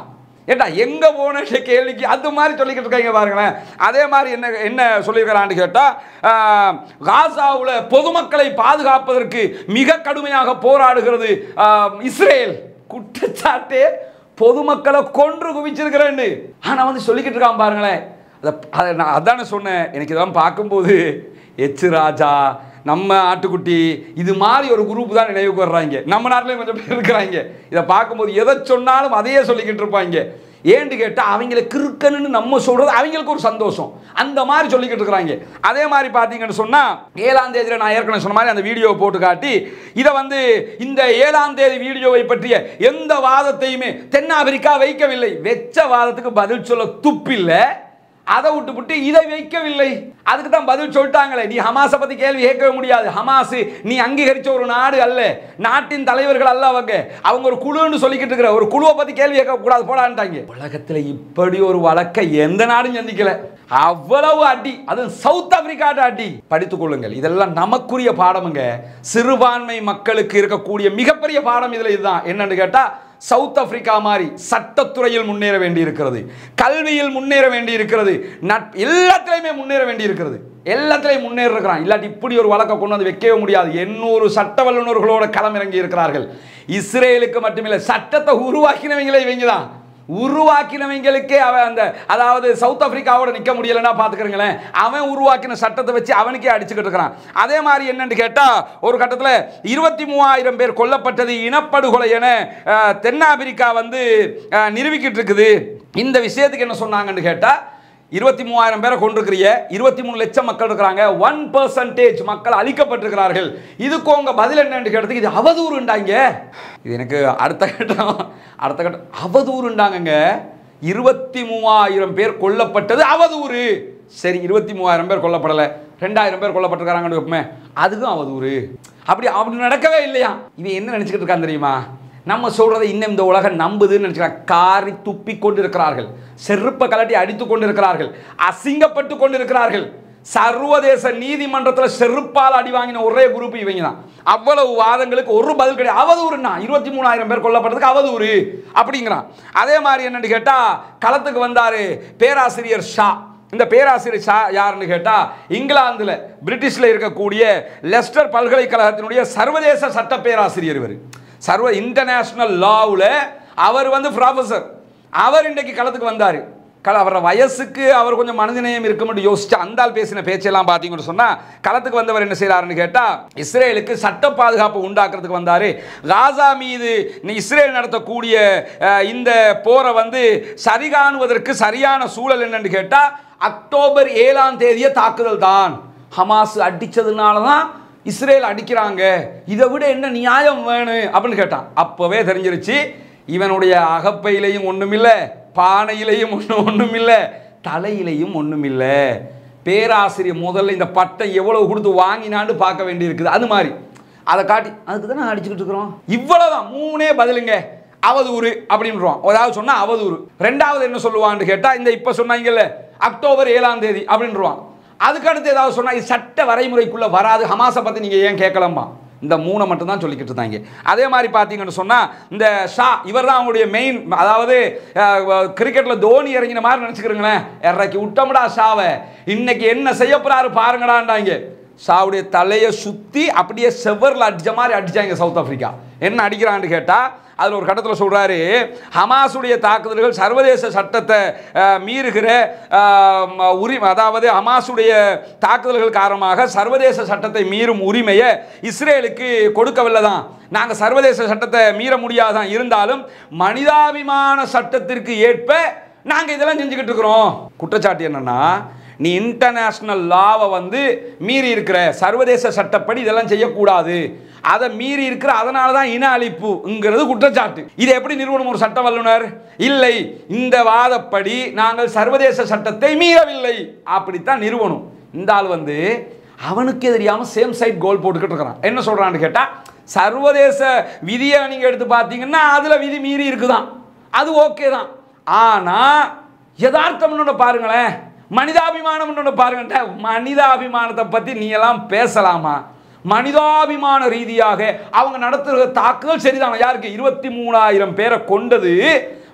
[SPEAKER 1] ஏட்டா எங்க போன கேள்விக்கு அது மாதிரி சொல்லிக்கிட்டு இருக்காங்க பாருங்களேன் அதே மாதிரி என்ன என்ன சொல்லியிருக்கிறான்னு கேட்டால் காசாவில் பொதுமக்களை பாதுகாப்பதற்கு மிக கடுமையாக போராடுகிறது ஆஹ், இஸ்ரேல் குற்றச்சாட்டு பொதுமக்களை கொன்று குவிச்சிருக்கிறேன்னு ஆனால் வந்து சொல்லிக்கிட்டு இருக்கான் பாருங்களேன் அதை அதை நான் அதானே சொன்னேன் எனக்கு இதெல்லாம் பார்க்கும்போது எச்சு ராஜா நம்ம ஆட்டுக்குட்டி இது மாதிரி ஒரு குரூப் தான் நினைவுக்கு வர்றாங்க நம்ம நாட்டிலையும் கொஞ்சம் பேர் இருக்கிறாங்க இதை பார்க்கும்போது எதை சொன்னாலும் அதையே சொல்லிக்கிட்டு இருப்பாங்க ஏன்னு கேட்டால் அவங்கள கிறுக்கன்னு நம்ம சொல்கிறது அவங்களுக்கு ஒரு சந்தோஷம் அந்த மாதிரி சொல்லிக்கிட்டு இருக்கிறாங்க அதே மாதிரி பார்த்தீங்கன்னு சொன்னால் ஏழாம் தேதியில் நான் ஏற்கனவே சொன்ன மாதிரி அந்த வீடியோவை போட்டு காட்டி இதை வந்து இந்த ஏழாம் தேதி வீடியோவை பற்றிய எந்த வாதத்தையுமே தென்னாப்பிரிக்கா வைக்கவில்லை வெச்ச வாதத்துக்கு பதில் சொல்ல துப்பில்லை அதை விட்டுவிட்டு இதை வைக்கவில்லை அதுக்கு தான் பதில் சொல்லிட்டாங்களே நீ ஹமாஸை பத்தி கேள்வி கேட்கவே முடியாது ஹமாஸ் நீ அங்கீகரிச்ச ஒரு நாடு அல்ல நாட்டின் தலைவர்கள் அல்ல அவங்க அவங்க ஒரு குழுன்னு சொல்லிக்கிட்டு இருக்கிற ஒரு குழுவை பத்தி கேள்வி கேட்க கூடாது போடான்ட்டாங்க உலகத்துல இப்படி ஒரு வழக்கை எந்த நாடும் சந்திக்கல அவ்வளவு அடி அது சவுத் ஆப்பிரிக்காட்ட அடி படித்துக் கொள்ளுங்கள் இதெல்லாம் நமக்குரிய பாடமுங்க சிறுபான்மை மக்களுக்கு இருக்கக்கூடிய மிகப்பெரிய பாடம் இதுல இதுதான் என்னன்னு கேட்டா சவுத் ஆப்பிரிக்கா மாதிரி சட்டத்துறையில் முன்னேற வேண்டி இருக்கிறது கல்வியில் முன்னேற வேண்டி இருக்கிறது நட் எல்லாத்துலேயுமே முன்னேற வேண்டி இருக்கிறது எல்லாத்துலேயும் முன்னேற இருக்கிறான் இல்லாட்டி இப்படி ஒரு வழக்கை கொண்டு வந்து வைக்கவே முடியாது எண்ணூறு சட்ட வல்லுநர்களோட களமிறங்கி இருக்கிறார்கள் இஸ்ரேலுக்கு மட்டுமில்லை சட்டத்தை உருவாக்கினவங்களே இவங்க தான் உருவாக்கினவங்களுக்கே அவன் அந்த அதாவது சவுத் ஆப்பிரிக்காவோட நிற்க முடியலன்னா பார்த்துக்கிறங்களேன் அவன் உருவாக்கின சட்டத்தை வச்சு அவனுக்கே அடிச்சுக்கிட்டு இருக்கிறான் அதே மாதிரி என்னன்னு கேட்டால் ஒரு கட்டத்தில் இருபத்தி மூவாயிரம் பேர் கொல்லப்பட்டது இனப்படுகொலை என அஹ், தென்னாப்பிரிக்கா வந்து அஹ், நிரூபிக்கிட்டு இருக்குது இந்த விஷயத்துக்கு என்ன சொன்னாங்கன்னு கேட்டால் இருபத்தி மூவாயிரம் பேரை கொண்டிருக்கிறிய இருபத்தி மூணு லட்சம் மக்கள் இருக்கிறாங்க ஒன் பர்சன்டேஜ் மக்கள் அழிக்கப்பட்டிருக்கிறார்கள் இதுக்கு உங்க பதில் என்னன்னு கேட்டதுக்கு இது அவதூறுண்டாங்க இது எனக்கு அடுத்த கட்டம் அடுத்த கட்டம் அவதூறுண்டாங்கங்க இருபத்தி மூவாயிரம் பேர் கொல்லப்பட்டது அவதூறு சரி இருபத்தி மூவாயிரம் பேர் கொல்லப்படலை ரெண்டாயிரம் பேர் கொல்லப்பட்டிருக்காங்கன்னு வைப்போமே அதுக்கும் அவதூறு அப்படி அப்படி நடக்கவே இல்லையா இவன் என்ன நினச்சிக்கிட்டு இருக்கான் தெரியுமா நம்ம சொல்றதை இன்னும் இந்த உலகம் நம்புதுன்னு நினைச்சுக்கிறாங்க காரி துப்பி கொண்டிருக்கிறார்கள் செருப்பை கலட்டி அடித்து கொண்டிருக்கிறார்கள் அசிங்கப்பட்டு கொண்டிருக்கிறார்கள் சர்வதேச நீதிமன்றத்தில் செருப்பால் அடி வாங்கின ஒரே குரூப் இவங்க தான் அவ்வளவு வாதங்களுக்கு ஒரு பதில் கிடையாது அவதூறுனா இருபத்தி மூணாயிரம் பேர் கொல்லப்பட்டதுக்கு அவதூறு அப்படிங்கிறான் அதே மாதிரி என்னன்னு கேட்டா களத்துக்கு வந்தாரு பேராசிரியர் ஷா இந்த பேராசிரியர் ஷா யாருன்னு கேட்டா இங்கிலாந்துல பிரிட்டிஷ்ல இருக்கக்கூடிய லெஸ்டர் பல்கலைக்கழகத்தினுடைய சர்வதேச சட்ட பேராசிரியர் இவர் சர்வ இன்டர்நேஷனல் லாவில் அவர் வந்து ப்ரொஃபஸர் அவர் இன்றைக்கு களத்துக்கு வந்தார் கள அவர வயசுக்கு அவர் கொஞ்சம் மனிதநேயம் இருக்கும்னு யோசிச்சு அந்த ஆள் பேசின பேச்செல்லாம் பார்த்தீங்கன்னு சொன்னால் களத்துக்கு வந்தவர் என்ன செய்கிறாருன்னு கேட்டால் இஸ்ரேலுக்கு சட்ட பாதுகாப்பு உண்டாக்குறதுக்கு வந்தார் காசா மீது நீ இஸ்ரேல் நடத்தக்கூடிய அஹ், இந்த போரை வந்து சரி காணுவதற்கு சரியான சூழல் என்னன்னு கேட்டால் அக்டோபர் ஏழாம் தேதிய தாக்குதல் தான் ஹமாஸ் அடித்ததுனால தான் இஸ்ரேல் அடிக்கிறாங்க இதை விட என்ன நியாயம் வேணும் அப்படின்னு கேட்டான் அப்போவே தெரிஞ்சிருச்சு இவனுடைய அகப்பையிலையும் ஒன்றுமில்லை பானையிலையும் ஒன்றும் ஒன்றுமில்லை தலையிலையும் ஒன்றுமில்லை பேராசிரியர் முதல்ல இந்த பட்டம் எவ்வளவு கொடுத்து வாங்கினான்னு பார்க்க வேண்டியிருக்குது அது மாதிரி அதை காட்டி அதுக்கு தான் நான் அடிச்சுக்கிட்டு இருக்கிறோம் இவ்வளவுதான் மூணே பதிலுங்க அவதூறு அப்படின்றோம் அதாவது சொன்னா அவதூறு ரெண்டாவது என்ன சொல்லுவான்னு கேட்டா இந்த இப்ப சொன்னாங்கல்ல அக்டோபர் ஏழாம் தேதி அப்படின்றான் அதுக்கு அடுத்து ஏதாவது சொன்னா இது சட்ட வரைமுறைக்குள்ள வராது ஹமாஸை பத்தி நீங்க ஏன் கேட்கலாமா இந்த மூணை மட்டும் தான் சொல்லிக்கிட்டு இருந்தாங்க அதே மாதிரி பார்த்தீங்கன்னு சொன்னால் இந்த ஷா இவர் தான் அவங்களுடைய மெயின் அதாவது கிரிக்கெட்டில் தோனி இறங்கின மாதிரி நினச்சிக்கிறீங்களேன் இறக்கி விட்டோம்டா ஷாவை இன்னைக்கு என்ன செய்ய போறாரு பாருங்கடான்டாங்க ஷாவுடைய தலையை சுற்றி அப்படியே செவரில் அடிச்ச மாதிரி அடிச்சாங்க சவுத் ஆப்பிரிக்கா என்ன அடிக்கிறான்னு கேட்டால் அதில் ஒரு கட்டத்தில் சொல்கிறாரு ஹமாஸுடைய தாக்குதல்கள் சர்வதேச சட்டத்தை அஹ், மீறுகிற அஹ், ம- உரிமை அதாவது ஹமாஸுடைய தாக்குதல்கள் காரணமாக சர்வதேச சட்டத்தை மீறும் உரிமையை இஸ்ரேலுக்கு கொடுக்கவில்லை தான் நாங்கள் சர்வதேச சட்டத்தை மீற முடியாதான் இருந்தாலும் மனிதாபிமான சட்டத்திற்கு ஏற்ப நாங்கள் இதெல்லாம் செஞ்சுக்கிட்டு இருக்கிறோம் குற்றச்சாட்டு என்னன்னா நீ இன்டர்நேஷனல் லாவை வந்து மீறி இருக்கிற சர்வதேச சட்டப்படி இதெல்லாம் செய்யக்கூடாது அதை மீறி இருக்கிற அதனால தான் இன அழிப்புங்கிறது குற்றச்சாட்டு இது எப்படி நிறுவனம் ஒரு சட்ட வல்லுனர் இல்லை இந்த வாதப்படி நாங்கள் சர்வதேச சட்டத்தை மீறவில்லை அப்படித்தான் நிறுவனம் இந்த ஆள் வந்து அவனுக்கே தெரியாம சேம் சைட் கோல் போட்டுக்கிட்டு இருக்கிறான் என்ன சொல்றான்னு கேட்டா சர்வதேச விதியை நீங்க எடுத்து பார்த்தீங்கன்னா அதுல விதி மீறி இருக்குதான் அது ஓகே தான் ஆனா யதார்த்தம் ஒன்று பாருங்களேன் மனிதாபிமானம் ஒன்று பாருங்க மனிதாபிமானத்தை பத்தி நீ எல்லாம் பேசலாமா மனிதாபிமான ரீதியாக அவங்க நடத்துகிற தாக்குதல் சரிதான் யாருக்கு இருபத்தி மூணாயிரம் பேரை கொண்டது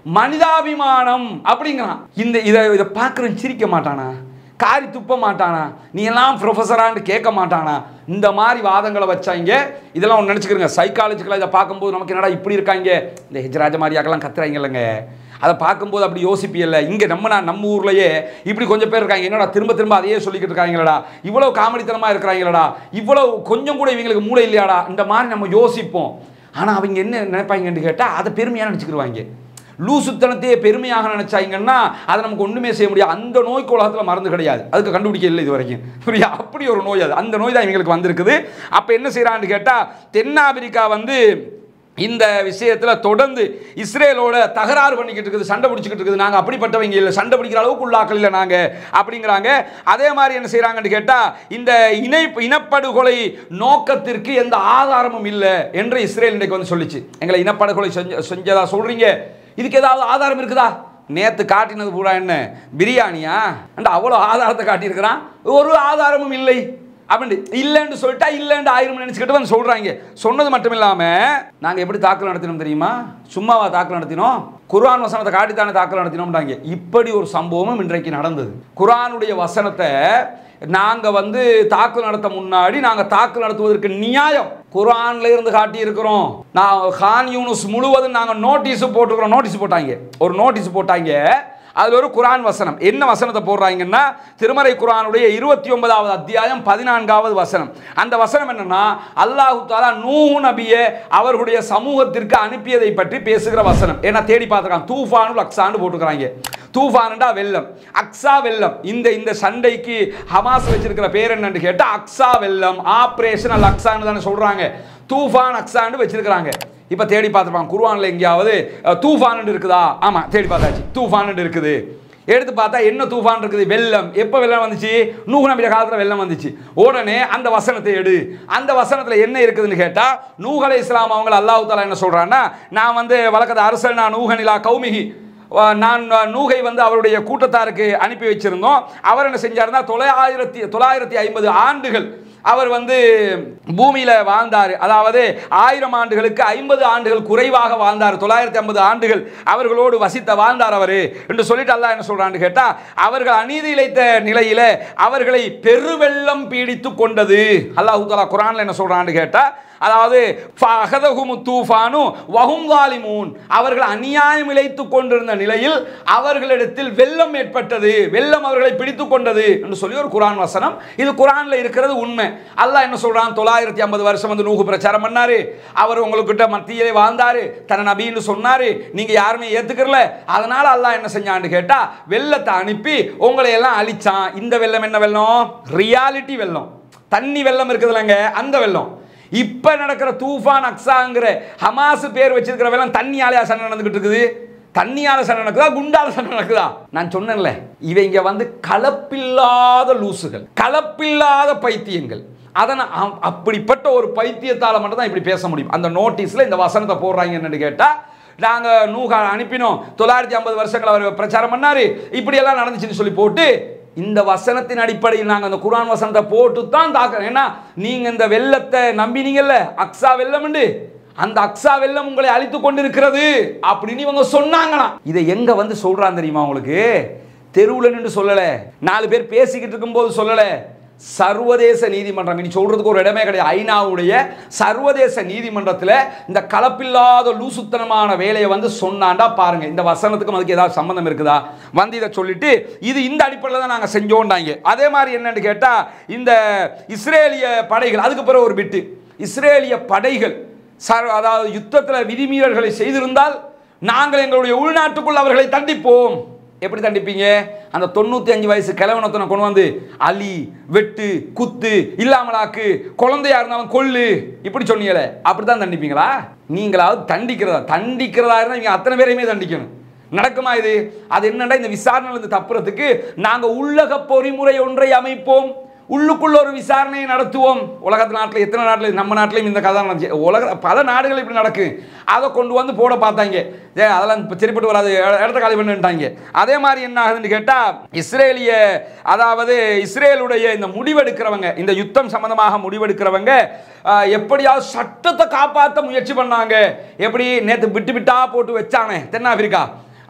[SPEAKER 1] மனிதாபிமானம் அப்படிங்கிறான் இந்த இதை இதை பார்க்குறவன் சிரிக்க மாட்டானா காரி துப்ப மாட்டானா நீ எல்லாம் ப்ரொஃபஸரான்னு கேட்க மாட்டானா இந்த மாதிரி வாதங்களை வச்சாங்க இதெல்லாம் ஒன்று நினச்சிக்கிறங்க சைக்காலஜிக்கலாக இதை பார்க்கும்போது நமக்கு என்னடா இப்படி இருக்காங்க இந்த ஹிஜ்ராஜ மாதிரியாக்கெல்லாம் கத்துறாங்க இல்லைங்க அதை பார்க்கும்போது அப்படி யோசிப்பியல்ல இங்கே நம்ம நான் நம்ம ஊர்லயே இப்படி கொஞ்சம் பேர் இருக்காங்க என்னடா திரும்ப திரும்ப அதையே சொல்லிக்கிட்டு இருக்காங்களடா இவ்வளவு காமெடித்தனமாக இருக்கிறாங்களடா இவ்வளவு கொஞ்சம் கூட இவங்களுக்கு மூளை இல்லையாடா இந்த மாதிரி நம்ம யோசிப்போம் ஆனால் அவங்க என்ன நினைப்பாங்கன்னு கேட்டால் அதை பெருமையாக நினச்சிக்கிடுவாங்க லூசுத்தனத்தையே பெருமையாக நினைச்சாங்கன்னா அதை நமக்கு ஒன்றுமே செய்ய முடியாது அந்த நோய்க்கு உலகத்தில் மருந்து கிடையாது அதுக்கு கண்டுபிடிக்க இல்லை இது வரைக்கும் புரியா அப்படி ஒரு நோய் அது அந்த நோய் தான் இவங்களுக்கு வந்திருக்குது அப்போ என்ன செய்கிறான்னு கேட்டால் தென்னாப்பிரிக்கா வந்து இந்த விஷயத்தில் தொடர்ந்து இஸ்ரேலோட தகராறு பண்ணிக்கிட்டு இருக்குது சண்டை பிடிச்சிக்கிட்டு இருக்குது நாங்கள் அப்படிப்பட்டவங்க இல்லை சண்டை பிடிக்கிற அளவுக்கு உள்ளாக்கள் இல்லை நாங்கள் அப்படிங்கிறாங்க அதே மாதிரி என்ன செய்கிறாங்கன்னு கேட்டால் இந்த இணை இனப்படுகொலை நோக்கத்திற்கு எந்த ஆதாரமும் இல்லை என்று இஸ்ரேல் இன்றைக்கு வந்து சொல்லிச்சு எங்களை இனப்படுகொலை செஞ்ச செஞ்சதா சொல்கிறீங்க இதுக்கு ஏதாவது ஆதாரம் இருக்குதா நேற்று காட்டினது பூரா என்ன பிரியாணியா அண்ட் அவ்வளோ ஆதாரத்தை காட்டியிருக்கிறான் ஒரு ஆதாரமும் இல்லை அப்படின்னு இல்லைன்னு சொல்லிட்டா இல்லைன்னு ஆயிரம் நினச்சிக்கிட்டு வந்து சொல்கிறாங்க சொன்னது மட்டும் இல்லாமல் நாங்கள் எப்படி தாக்கல் நடத்தினோம் தெரியுமா சும்மாவா தாக்கல் நடத்தினோம் குர்ஆன் வசனத்தை காட்டித்தானே தாக்கல் நடத்தினோம்டாங்க இப்படி ஒரு சம்பவமும் இன்றைக்கு நடந்தது குர்ஆனுடைய வசனத்தை நாங்கள் வந்து தாக்கல் நடத்த முன்னாடி நாங்கள் தாக்கல் நடத்துவதற்கு நியாயம் குர்ஆன்ல இருந்து காட்டி இருக்கிறோம் நான் கான் யூனுஸ் முழுவதும் நாங்கள் நோட்டீஸ் போட்டுக்கிறோம் நோட்டீஸ் போட்டாங்க ஒரு நோட்டீஸ் போட்டாங்க அதில் ஒரு குரான் வசனம் என்ன வசனத்தை போடுறாங்கன்னா திருமறை குரானுடைய இருபத்தி ஒன்பதாவது அத்தியாயம் பதினான்காவது வசனம் அந்த வசனம் என்னன்னா அல்லாஹு தாலா நூஹு நபியை அவர்களுடைய சமூகத்திற்கு அனுப்பியதை பற்றி பேசுகிற வசனம் ஏன்னா தேடி பார்த்துருக்காங்க தூஃபானு அக்ஸான்னு போட்டுக்கிறாங்க தூஃபானுண்டா வெள்ளம் அக்ஸா வெள்ளம் இந்த இந்த சண்டைக்கு ஹமாஸ் வச்சிருக்கிற பேர் என்னன்னு கேட்டால் அக்ஸா வெள்ளம் ஆப்ரேஷன் அல் அக்ஸான்னு தானே சொல்கிறாங்க தூஃபான் அக்ஸான்னு வச்சிருக்கிறாங்க இப்போ தேடி பார்த்துருப்பாங்க குருவானில் எங்கேயாவது அஹ், தூஃபான் இருக்குதா ஆமாம் தேடி பார்த்தாச்சு தூஃபான் இருக்குது எடுத்து பார்த்தா என்ன தூஃபான் இருக்குது வெள்ளம் எப்போ வெள்ளம் வந்துச்சு நூறு நம்பிய காலத்தில் வெள்ளம் வந்துச்சு உடனே அந்த வசனத்தை எடு அந்த வசனத்தில் என்ன இருக்குதுன்னு கேட்டால் நூகலை இஸ்லாம் அவங்கள அல்லாஹ் தாலா என்ன சொல்கிறான்னா நான் வந்து வழக்கத்தை அரசல் நான் நூகனிலா கௌமிகி வ- நான் வ- நூகை வந்து அவருடைய கூட்டத்தாருக்கு அனுப்பி வச்சிருந்தோம் அவர் என்ன செஞ்சாருன்னா தொள்ளாயிரத்தி தொள்ளாயிரத்தி ஐம்பது ஆண்டுகள் அவர் வந்து பூமியில் வாழ்ந்தார் அதாவது ஆயிரம் ஆண்டுகளுக்கு ஐம்பது ஆண்டுகள் குறைவாக வாழ்ந்தார் தொள்ளாயிரத்தி ஐம்பது ஆண்டுகள் அவர்களோடு வசித்த வாழ்ந்தார் அவர் என்று சொல்லிட்டு அல்லாஹ் என்ன சொல்றான்னு கேட்டா அவர்கள் அநீதி இழைத்த நிலையில அவர்களை பெருவெள்ளம் பீடித்து கொண்டது அல்லாஹ் தஆலா குரான்ல என்ன சொல்றான்னு கேட்டா அதாவது ஃபஅகதஹுமு தூஃபானு வஹும் வாலிமூன் அவர்கள் அநியாயம் இழைத்து கொண்டிருந்த நிலையில் அவர்களிடத்தில் வெள்ளம் ஏற்பட்டது வெள்ளம் அவர்களை பிடித்து கொண்டது என்று சொல்லி ஒரு குரான் வசனம் இது குரான்ல இருக்கிறது உண்மை அல்லாஹ் என்ன சொல்றான் தொள்ளாயிரத்தி ஐம்பது வருஷம் வந்து நூகு பிரச்சாரம் பண்ணாரு அவர் உங்களுக்கிட்ட மத்தியிலே வாழ்ந்தாரு தன நபின்னு சொன்னாரு நீங்க யாருமே ஏத்துக்கறல அதனால அல்லாஹ் என்ன செஞ்சான்னு கேட்டா வெள்ளத்தை அனுப்பி உங்களை எல்லாம் அழிச்சான் இந்த வெள்ளம் என்ன வெள்ளம் ரியாலிட்டி வெள்ளம் தண்ணி வெள்ளம் இருக்குதுல்லங்க அந்த வெள்ளம் இப்ப நடக்கிற தூஃபான் அக்ஸாங்கிற ஹமாஸ் பேர் வச்சிருக்கிற வெள்ளம் தண்ணியாலையா சண்டை நடந்துகிட்டு இருக்குது தண்ணியால சண்டை நடக்குதா குண்டால சண்டை நடக்குதா நான் சொன்னேன்ல இவங்க வந்து கலப்பில்லாத லூசுகள் கலப்பில்லாத பைத்தியங்கள் அதனை அ- அப்படிப்பட்ட ஒரு பைத்தியத்தால மட்டும் தான் இப்படி பேச முடியும் அந்த நோட்டீஸ்ல இந்த வசனத்தை போடுறாங்க என்னன்னு கேட்டா நாங்க நூகா அனுப்பினோம் தொள்ளாயிரத்தி ஐம்பது வருஷங்கள் அவர் பிரச்சாரம் பண்ணாரு இப்படி எல்லாம் நடந்துச்சுன்னு சொல்லி போட்டு இந்த வசனத்தின் அடிப்படையில் நாங்கள் அந்த குர்ஆன் வசனத்தை போட்டு தான் தாக்குறோம் ஏன்னா நீங்க இந்த வெள்ளத்தை நம்பினீங்கல்ல அக்ஸா வெள்ளம்ண்டு அந்த அக்ஸா வெள்ளம் உங்களை அழித்து கொண்டிருக்கிறது அப்படின்னு இவங்க சொன்னாங்களாம் இதை எங்க வந்து சொல்றான் தெரியுமா உங்களுக்கு தெருவில் நின்று சொல்லல நாலு பேர் பேசிக்கிட்டு இருக்கும்போது சொல்லல சர்வதேச நீதிமன்றம் இனி சொல்றதுக்கு ஒரு இடமே கிடையாது ஐநாவுடைய சர்வதேச நீதிமன்றத்தில் இந்த கலப்பில்லாத லூசுத்தனமான வேலையை வந்து சொன்னாண்டா பாருங்க இந்த வசனத்துக்கும் அதுக்கு ஏதாவது சம்பந்தம் இருக்குதா வந்து இதை சொல்லிட்டு இது இந்த அடிப்படையில் தான் நாங்கள் செஞ்சோண்டாங்க அதே மாதிரி என்னன்னு கேட்டால் இந்த இஸ்ரேலிய படைகள் அதுக்கு பிறகு ஒரு பிட்டு இஸ்ரேலிய படைகள் சர் அதாவது யுத்தத்தில் விதிமீறல்களை செய்திருந்தால் நாங்கள் எங்களுடைய உள்நாட்டுக்குள் அவர்களை தண்டிப்போம் எப்படி தண்டிப்பீங்க அந்த தொண்ணூற்றி அஞ்சு வயசு கிழவனத்தனை கொண்டு வந்து அலி வெட்டு குத்து இல்லாமலாக்கு குழந்தையா இருந்தாலும் கொல்லு இப்படி சொன்னீங்களே அப்படி தான் தண்டிப்பீங்களா நீங்களாவது தண்டிக்கிறதா தண்டிக்கிறதா இருந்தால் இவங்க அத்தனை பேரையுமே தண்டிக்கணும் நடக்குமா இது அது என்னடா இந்த விசாரணையிலிருந்து தப்புறதுக்கு நாங்கள் உள்ளக பொறிமுறை ஒன்றை அமைப்போம் உள்ளுக்குள்ள ஒரு விசாரணையை நடத்துவோம் உலகத்து நாட்டில் எத்தனை நாட்டில் நம்ம நாட்டிலையும் இந்த கதை நடந்துச்சு உலக பல நாடுகள் இப்படி நடக்கு அதை கொண்டு வந்து போட பார்த்தாங்க ஏ அதெல்லாம் இப்போ சரிப்பட்டு வராது இட- இடத்த காலி பண்ணிட்டாங்க அதே மாதிரி என்ன ஆகுதுன்னு கேட்டால் இஸ்ரேலிய அதாவது இஸ்ரேலுடைய இந்த முடிவெடுக்கிறவங்க இந்த யுத்தம் சம்பந்தமாக முடிவெடுக்கிறவங்க ஆஹ், எப்படியாவது சட்டத்தை காப்பாற்ற முயற்சி பண்ணாங்க எப்படி நேற்று விட்டு விட்டா போட்டு வச்சானே தென்னாப்பிரிக்கா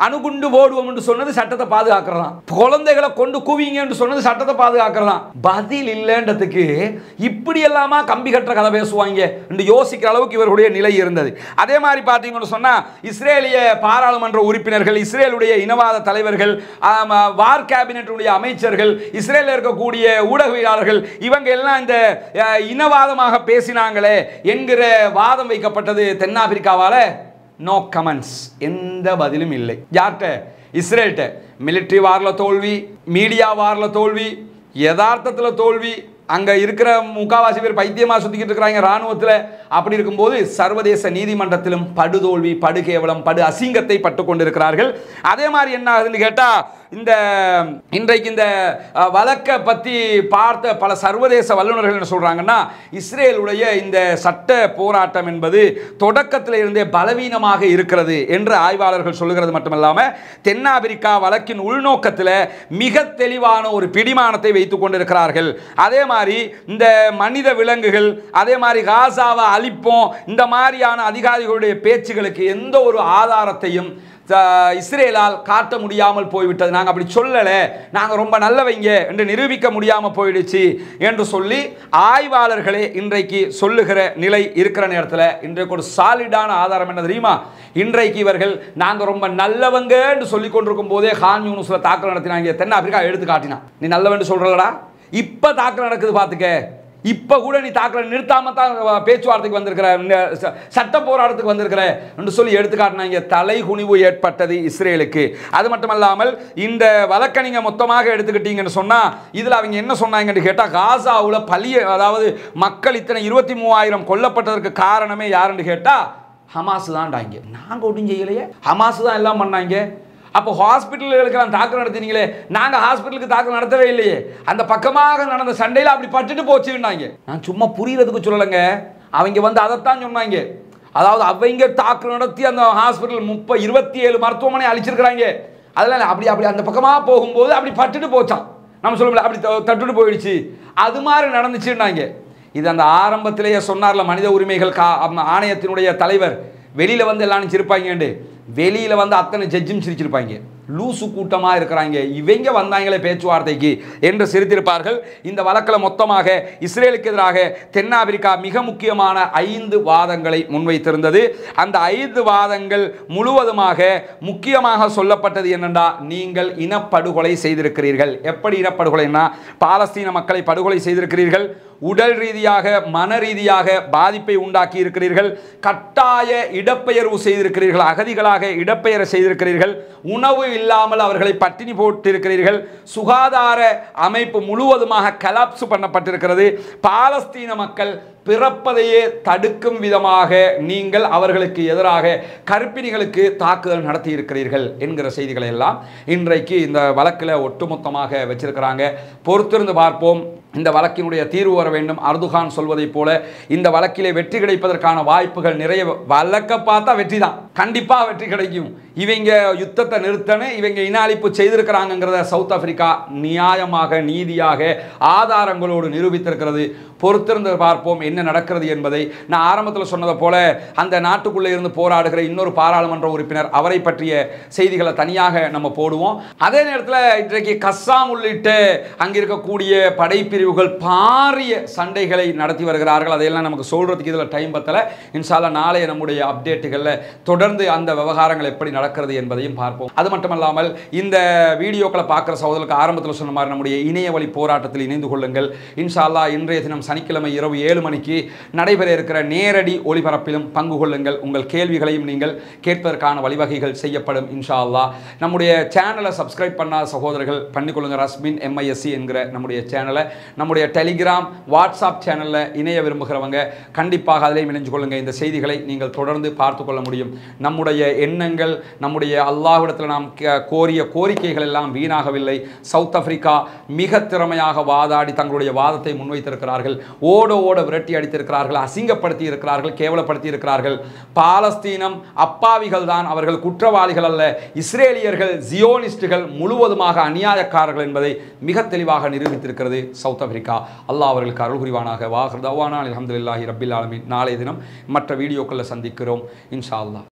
[SPEAKER 1] அணுகுண்டு போடுவோம் என்று சொன்னது சட்டத்தை பாதுகாக்கிறதாம் குழந்தைகளை கொண்டு குவிங்க என்று சொன்னது சட்டத்தை பாதுகாக்கிறதாம் பதில் இல்லைன்றதுக்கு இப்படி எல்லாமா கம்பி கட்டுற கதை பேசுவாங்க என்று யோசிக்கிற அளவுக்கு இவர்களுடைய நிலை இருந்தது அதே மாதிரி பார்த்தீங்கன்னு சொன்னா இஸ்ரேலிய பாராளுமன்ற உறுப்பினர்கள் இஸ்ரேலுடைய இனவாத தலைவர்கள் ஆம், வார் கேபினட்டுடைய அமைச்சர்கள் இஸ்ரேலில் இருக்கக்கூடிய ஊடகவியலாளர்கள் இவங்க எல்லாம் இந்த அஹ், இனவாதமாக பேசினாங்களே என்கிற வாதம் வைக்கப்பட்டது தென்னாப்பிரிக்காவால நோ கமெண்ட்ஸ் எந்த பதிலும் இல்லை யார்கிட்ட இஸ்ரேல்கிட்ட மிலிட்ரி வாரில் தோல்வி மீடியா வாரில் தோல்வி யதார்த்தத்தில் தோல்வி அங்கே இருக்கிற முக்காவாசி பேர் பைத்தியமாக சுற்றிக்கிட்டு இருக்கிறாங்க இராணுவத்தில் அப்படி இருக்கும்போது சர்வதேச நீதிமன்றத்திலும் படுதோல்வி படுகேவலம் படு அசிங்கத்தை பட்டு கொண்டிருக்கிறார்கள் அதே மாதிரி என்ன ஆகுதுன்னு கேட்டால் இந்த இன்றைக்கு இந்த அஹ், வழக்கை பற்றி பார்த்த பல சர்வதேச வல்லுநர்கள் என்ன சொல்கிறாங்கன்னா இஸ்ரேலுடைய இந்த சட்ட போராட்டம் என்பது தொடக்கத்தில் இருந்தே பலவீனமாக இருக்கிறது என்று ஆய்வாளர்கள் சொல்லுகிறது மட்டுமல்லாமல் தென்னாப்பிரிக்கா வழக்கின் உள்நோக்கத்தில் மிக தெளிவான ஒரு பிடிமானத்தை வைத்துக் கொண்டிருக்கிறார்கள் அதே மாதிரி இந்த மனித விலங்குகள் அதே மாதிரி காசாவை அழிப்போம் இந்த மாதிரியான அதிகாரிகளுடைய பேச்சுகளுக்கு எந்த ஒரு ஆதாரத்தையும் த- இஸ்ரேலால் காட்ட முடியாமல் போய்விட்டது நாங்கள் அப்படி சொல்லலை நாங்கள் ரொம்ப நல்லவங்க என்று நிரூபிக்க முடியாமல் போயிடுச்சு என்று சொல்லி ஆய்வாளர்களே இன்றைக்கு சொல்லுகிற நிலை இருக்கிற நேரத்தில் இன்றைக்கு ஒரு சாலிடான ஆதாரம் என்ன தெரியுமா இன்றைக்கு இவர்கள் நாங்கள் ரொம்ப நல்லவங்க என்று சொல்லி கொண்டிருக்கும் போதே ஹான் யூனிஸில் தாக்கல் நடத்தினாங்க தென்னாப்பிரிக்கா எடுத்து காட்டினான் நீ நல்லவன் சொல்கிறடா இப்போ தாக்கல் நடக்குது பார்த்துக்க இப்போ கூட நீ தாக்கல நிறுத்தாம தான் பேச்சுவார்த்தைக்கு வந்திருக்கிற இந்த ச- சட்ட போராட்டத்துக்கு வந்திருக்கிற என்று சொல்லி எடுத்துக்காட்டினாங்க தலை குனிவு ஏற்பட்டது இஸ்ரேலுக்கு அது மட்டுமல்லாமல் இந்த வழக்கை நீங்கள் மொத்தமாக எடுத்துக்கிட்டீங்கன்னு சொன்னால் இதில் அவங்க என்ன சொன்னாங்கன்னு கேட்டால் காசாவில் பலிய அதாவது மக்கள் இத்தனை இருபத்தி மூவாயிரம் கொல்லப்பட்டதற்கு காரணமே யாருன்னு கேட்டால் ஹமாஸ் தான்டாங்க நாங்கள் ஒன்றும் செய்யலையே ஹமாஸ் தான் எல்லாம் பண்ணாங்க அப்போ ஹாஸ்பிட்டல்களுக்கெல்லாம் தாக்கல் நடத்தினீங்களே நாங்கள் ஹாஸ்பிட்டலுக்கு தாக்கல் நடத்தவே இல்லையே அந்த பக்கமாக நடந்த சண்டையில் அப்படி பட்டுட்டு போச்சுன்னாங்க நான் சும்மா புரியறதுக்கு சொல்லலைங்க அவங்க வந்து அதைத்தான் சொன்னாங்க அதாவது அவங்க தாக்கல் நடத்தி அந்த ஹாஸ்பிட்டல் முப்ப இருபத்தி ஏழு மருத்துவமனை அழிச்சிருக்கிறாங்க அதெல்லாம் அப்படி அப்படி அந்த பக்கமாக போகும்போது அப்படி பட்டுட்டு போச்சான் நம்ம சொல்ல அப்படி த- தட்டுட்டு போயிடுச்சு அது மாதிரி நடந்துச்சுன்னாங்க இது அந்த ஆரம்பத்திலேயே சொன்னார்ல மனித உரிமைகள் கா அந்த ஆணையத்தினுடைய தலைவர் வெளியில் வந்து எல்லாரும் சிரிப்பாங்கண்டு வெளியில் வந்து அத்தனை ஜட்ஜும் சிரிச்சிருப்பாங்க லூசு கூட்டமாக இருக்கிறாங்க இவங்க வந்தாங்களே பேச்சுவார்த்தைக்கு என்று சிரித்திருப்பார்கள் இந்த வழக்கில் மொத்தமாக இஸ்ரேலுக்கு எதிராக தென்னாப்பிரிக்கா மிக முக்கியமான ஐந்து வாதங்களை முன்வைத்திருந்தது அந்த ஐந்து வாதங்கள் முழுவதுமாக முக்கியமாக சொல்லப்பட்டது என்னென்றா நீங்கள் இனப்படுகொலை செய்திருக்கிறீர்கள் எப்படி இனப்படுகொலைன்னா பாலஸ்தீன மக்களை படுகொலை செய்திருக்கிறீர்கள் உடல் ரீதியாக மன ரீதியாக பாதிப்பை உண்டாக்கி இருக்கிறீர்கள் கட்டாய இடப்பெயர்வு செய்திருக்கிறீர்கள் அகதிகளாக இடப்பெயர செய்திருக்கிறீர்கள் உணவு இல்லாமல் அவர்களை பட்டினி போட்டிருக்கிறீர்கள் சுகாதார அமைப்பு முழுவதுமாக கலாப்ஸ் பண்ணப்பட்டிருக்கிறது பாலஸ்தீன மக்கள் பிறப்பதையே தடுக்கும் விதமாக நீங்கள் அவர்களுக்கு எதிராக கற்பிணிகளுக்கு தாக்குதல் நடத்தி இருக்கிறீர்கள் என்கிற செய்திகளை எல்லாம் இன்றைக்கு இந்த வழக்கில் ஒட்டுமொத்தமாக வச்சிருக்கிறாங்க பொறுத்திருந்து பார்ப்போம் இந்த வழக்கினுடைய தீர்வு வர வேண்டும் அர்துகான் சொல்வதைப் போல இந்த வழக்கிலே வெற்றி கிடைப்பதற்கான வாய்ப்புகள் நிறைய வழக்க பார்த்தா வெற்றி தான் கண்டிப்பாக வெற்றி கிடைக்கும் இவங்க யுத்தத்தை நிறுத்தணும் இவங்க இன அழிப்பு செய்திருக்கிறாங்கங்கிறத சவுத் ஆப்பிரிக்கா நியாயமாக நீதியாக ஆதாரங்களோடு நிரூபித்திருக்கிறது பொறுத்திருந்து பார்ப்போம் என்ன நடக்கிறது என்பதை நான் ஆரம்பத்தில் சொன்னதை போல அந்த நாட்டுக்குள்ளே இருந்து போராடுகிற இன்னொரு பாராளுமன்ற உறுப்பினர் அவரை பற்றிய செய்திகளை தனியாக நம்ம போடுவோம் அதே நேரத்தில் இன்றைக்கு கஸ்ஸாம் உள்ளிட்ட அங்கே இருக்கக்கூடிய படைப்பிரிவுகள் பாரிய சண்டைகளை நடத்தி வருகிறார்கள் அதையெல்லாம் நமக்கு சொல்கிறதுக்கு இதில் டைம் பத்தலை இன்ஷால்லா நாளைய நம்முடைய அப்டேட்டுகளில் தொடர்ந்து அந்த விவகாரங்கள் எப்படி நடக்கிறது என்பதையும் பார்ப்போம் அது மட்டுமல்லாமல் இந்த வீடியோக்களை பார்க்குற சகோதரருக்கு ஆரம்பத்தில் சொன்ன மாதிரி நம்முடைய இணைய வழி போராட்டத்தில் இணைந்து கொள்ளுங்கள் இன்ஷா அல்லாஹ் இன்றைய தினம் சனிக்கிழமை இரவு ஏழு மணிக்கு நடைபெற இருக்கிற நேரடி ஒளிபரப்பிலும் பங்கு கொள்ளுங்கள் உங்கள் கேள்விகளையும் நீங்கள் கேட்பதற்கான வழிவகைகள் செய்யப்படும் இன்ஷா அல்லாஹ் நம்முடைய சேனலை சப்ஸ்கிரைப் பண்ணாத சகோதரர்கள் பண்ணிக்கொள்ளுங்க ரஸ்மின் எம்ஐஎஸ்சி என்கிற நம்முடைய சேனலை நம்முடைய டெலிகிராம் வாட்ஸ்அப் சேனலில் இணைய விரும்புகிறவங்க கண்டிப்பாக அதிலையும் இணைஞ்சு கொள்ளுங்க இந்த செய்திகளை நீங்கள் தொடர்ந்து பார்த்து கொள்ள முடியும் நம்முடைய எண்ணங்கள் நம்முடைய அல்லாஹ்விடத்தில் நாம் கே- கோரிய கோரிக்கைகள் எல்லாம் வீணாகவில்லை சவுத் ஆப்பிரிக்கா மிக திறமையாக வாதாடி தங்களுடைய வாதத்தை முன்வைத்திருக்கிறார்கள் ஓட ஓட விரட்டி அடித்திருக்கிறார்கள் அசிங்கப்படுத்தி இருக்கிறார்கள் கேவலப்படுத்தி இருக்கிறார்கள் பாலஸ்தீனம் அப்பாவிகள் தான் அவர்கள் குற்றவாளிகள் அல்ல இஸ்ரேலியர்கள் ஜியோனிஸ்டுகள் முழுவதுமாக அநியாயக்காரர்கள் என்பதை மிக தெளிவாக நிரூபித்திருக்கிறது சவுத் ஆப்பிரிக்கா அல்லாஹ் அவர்களுக்கு அருள் புரிவானாக வாஹர் தவானா அலமதுல்லாஹி ரபில் ஆலமின் நாளைய தினம் மற்ற வீடியோக்களில் சந்திக்கிறோம் இன்ஷா அல்லாஹ்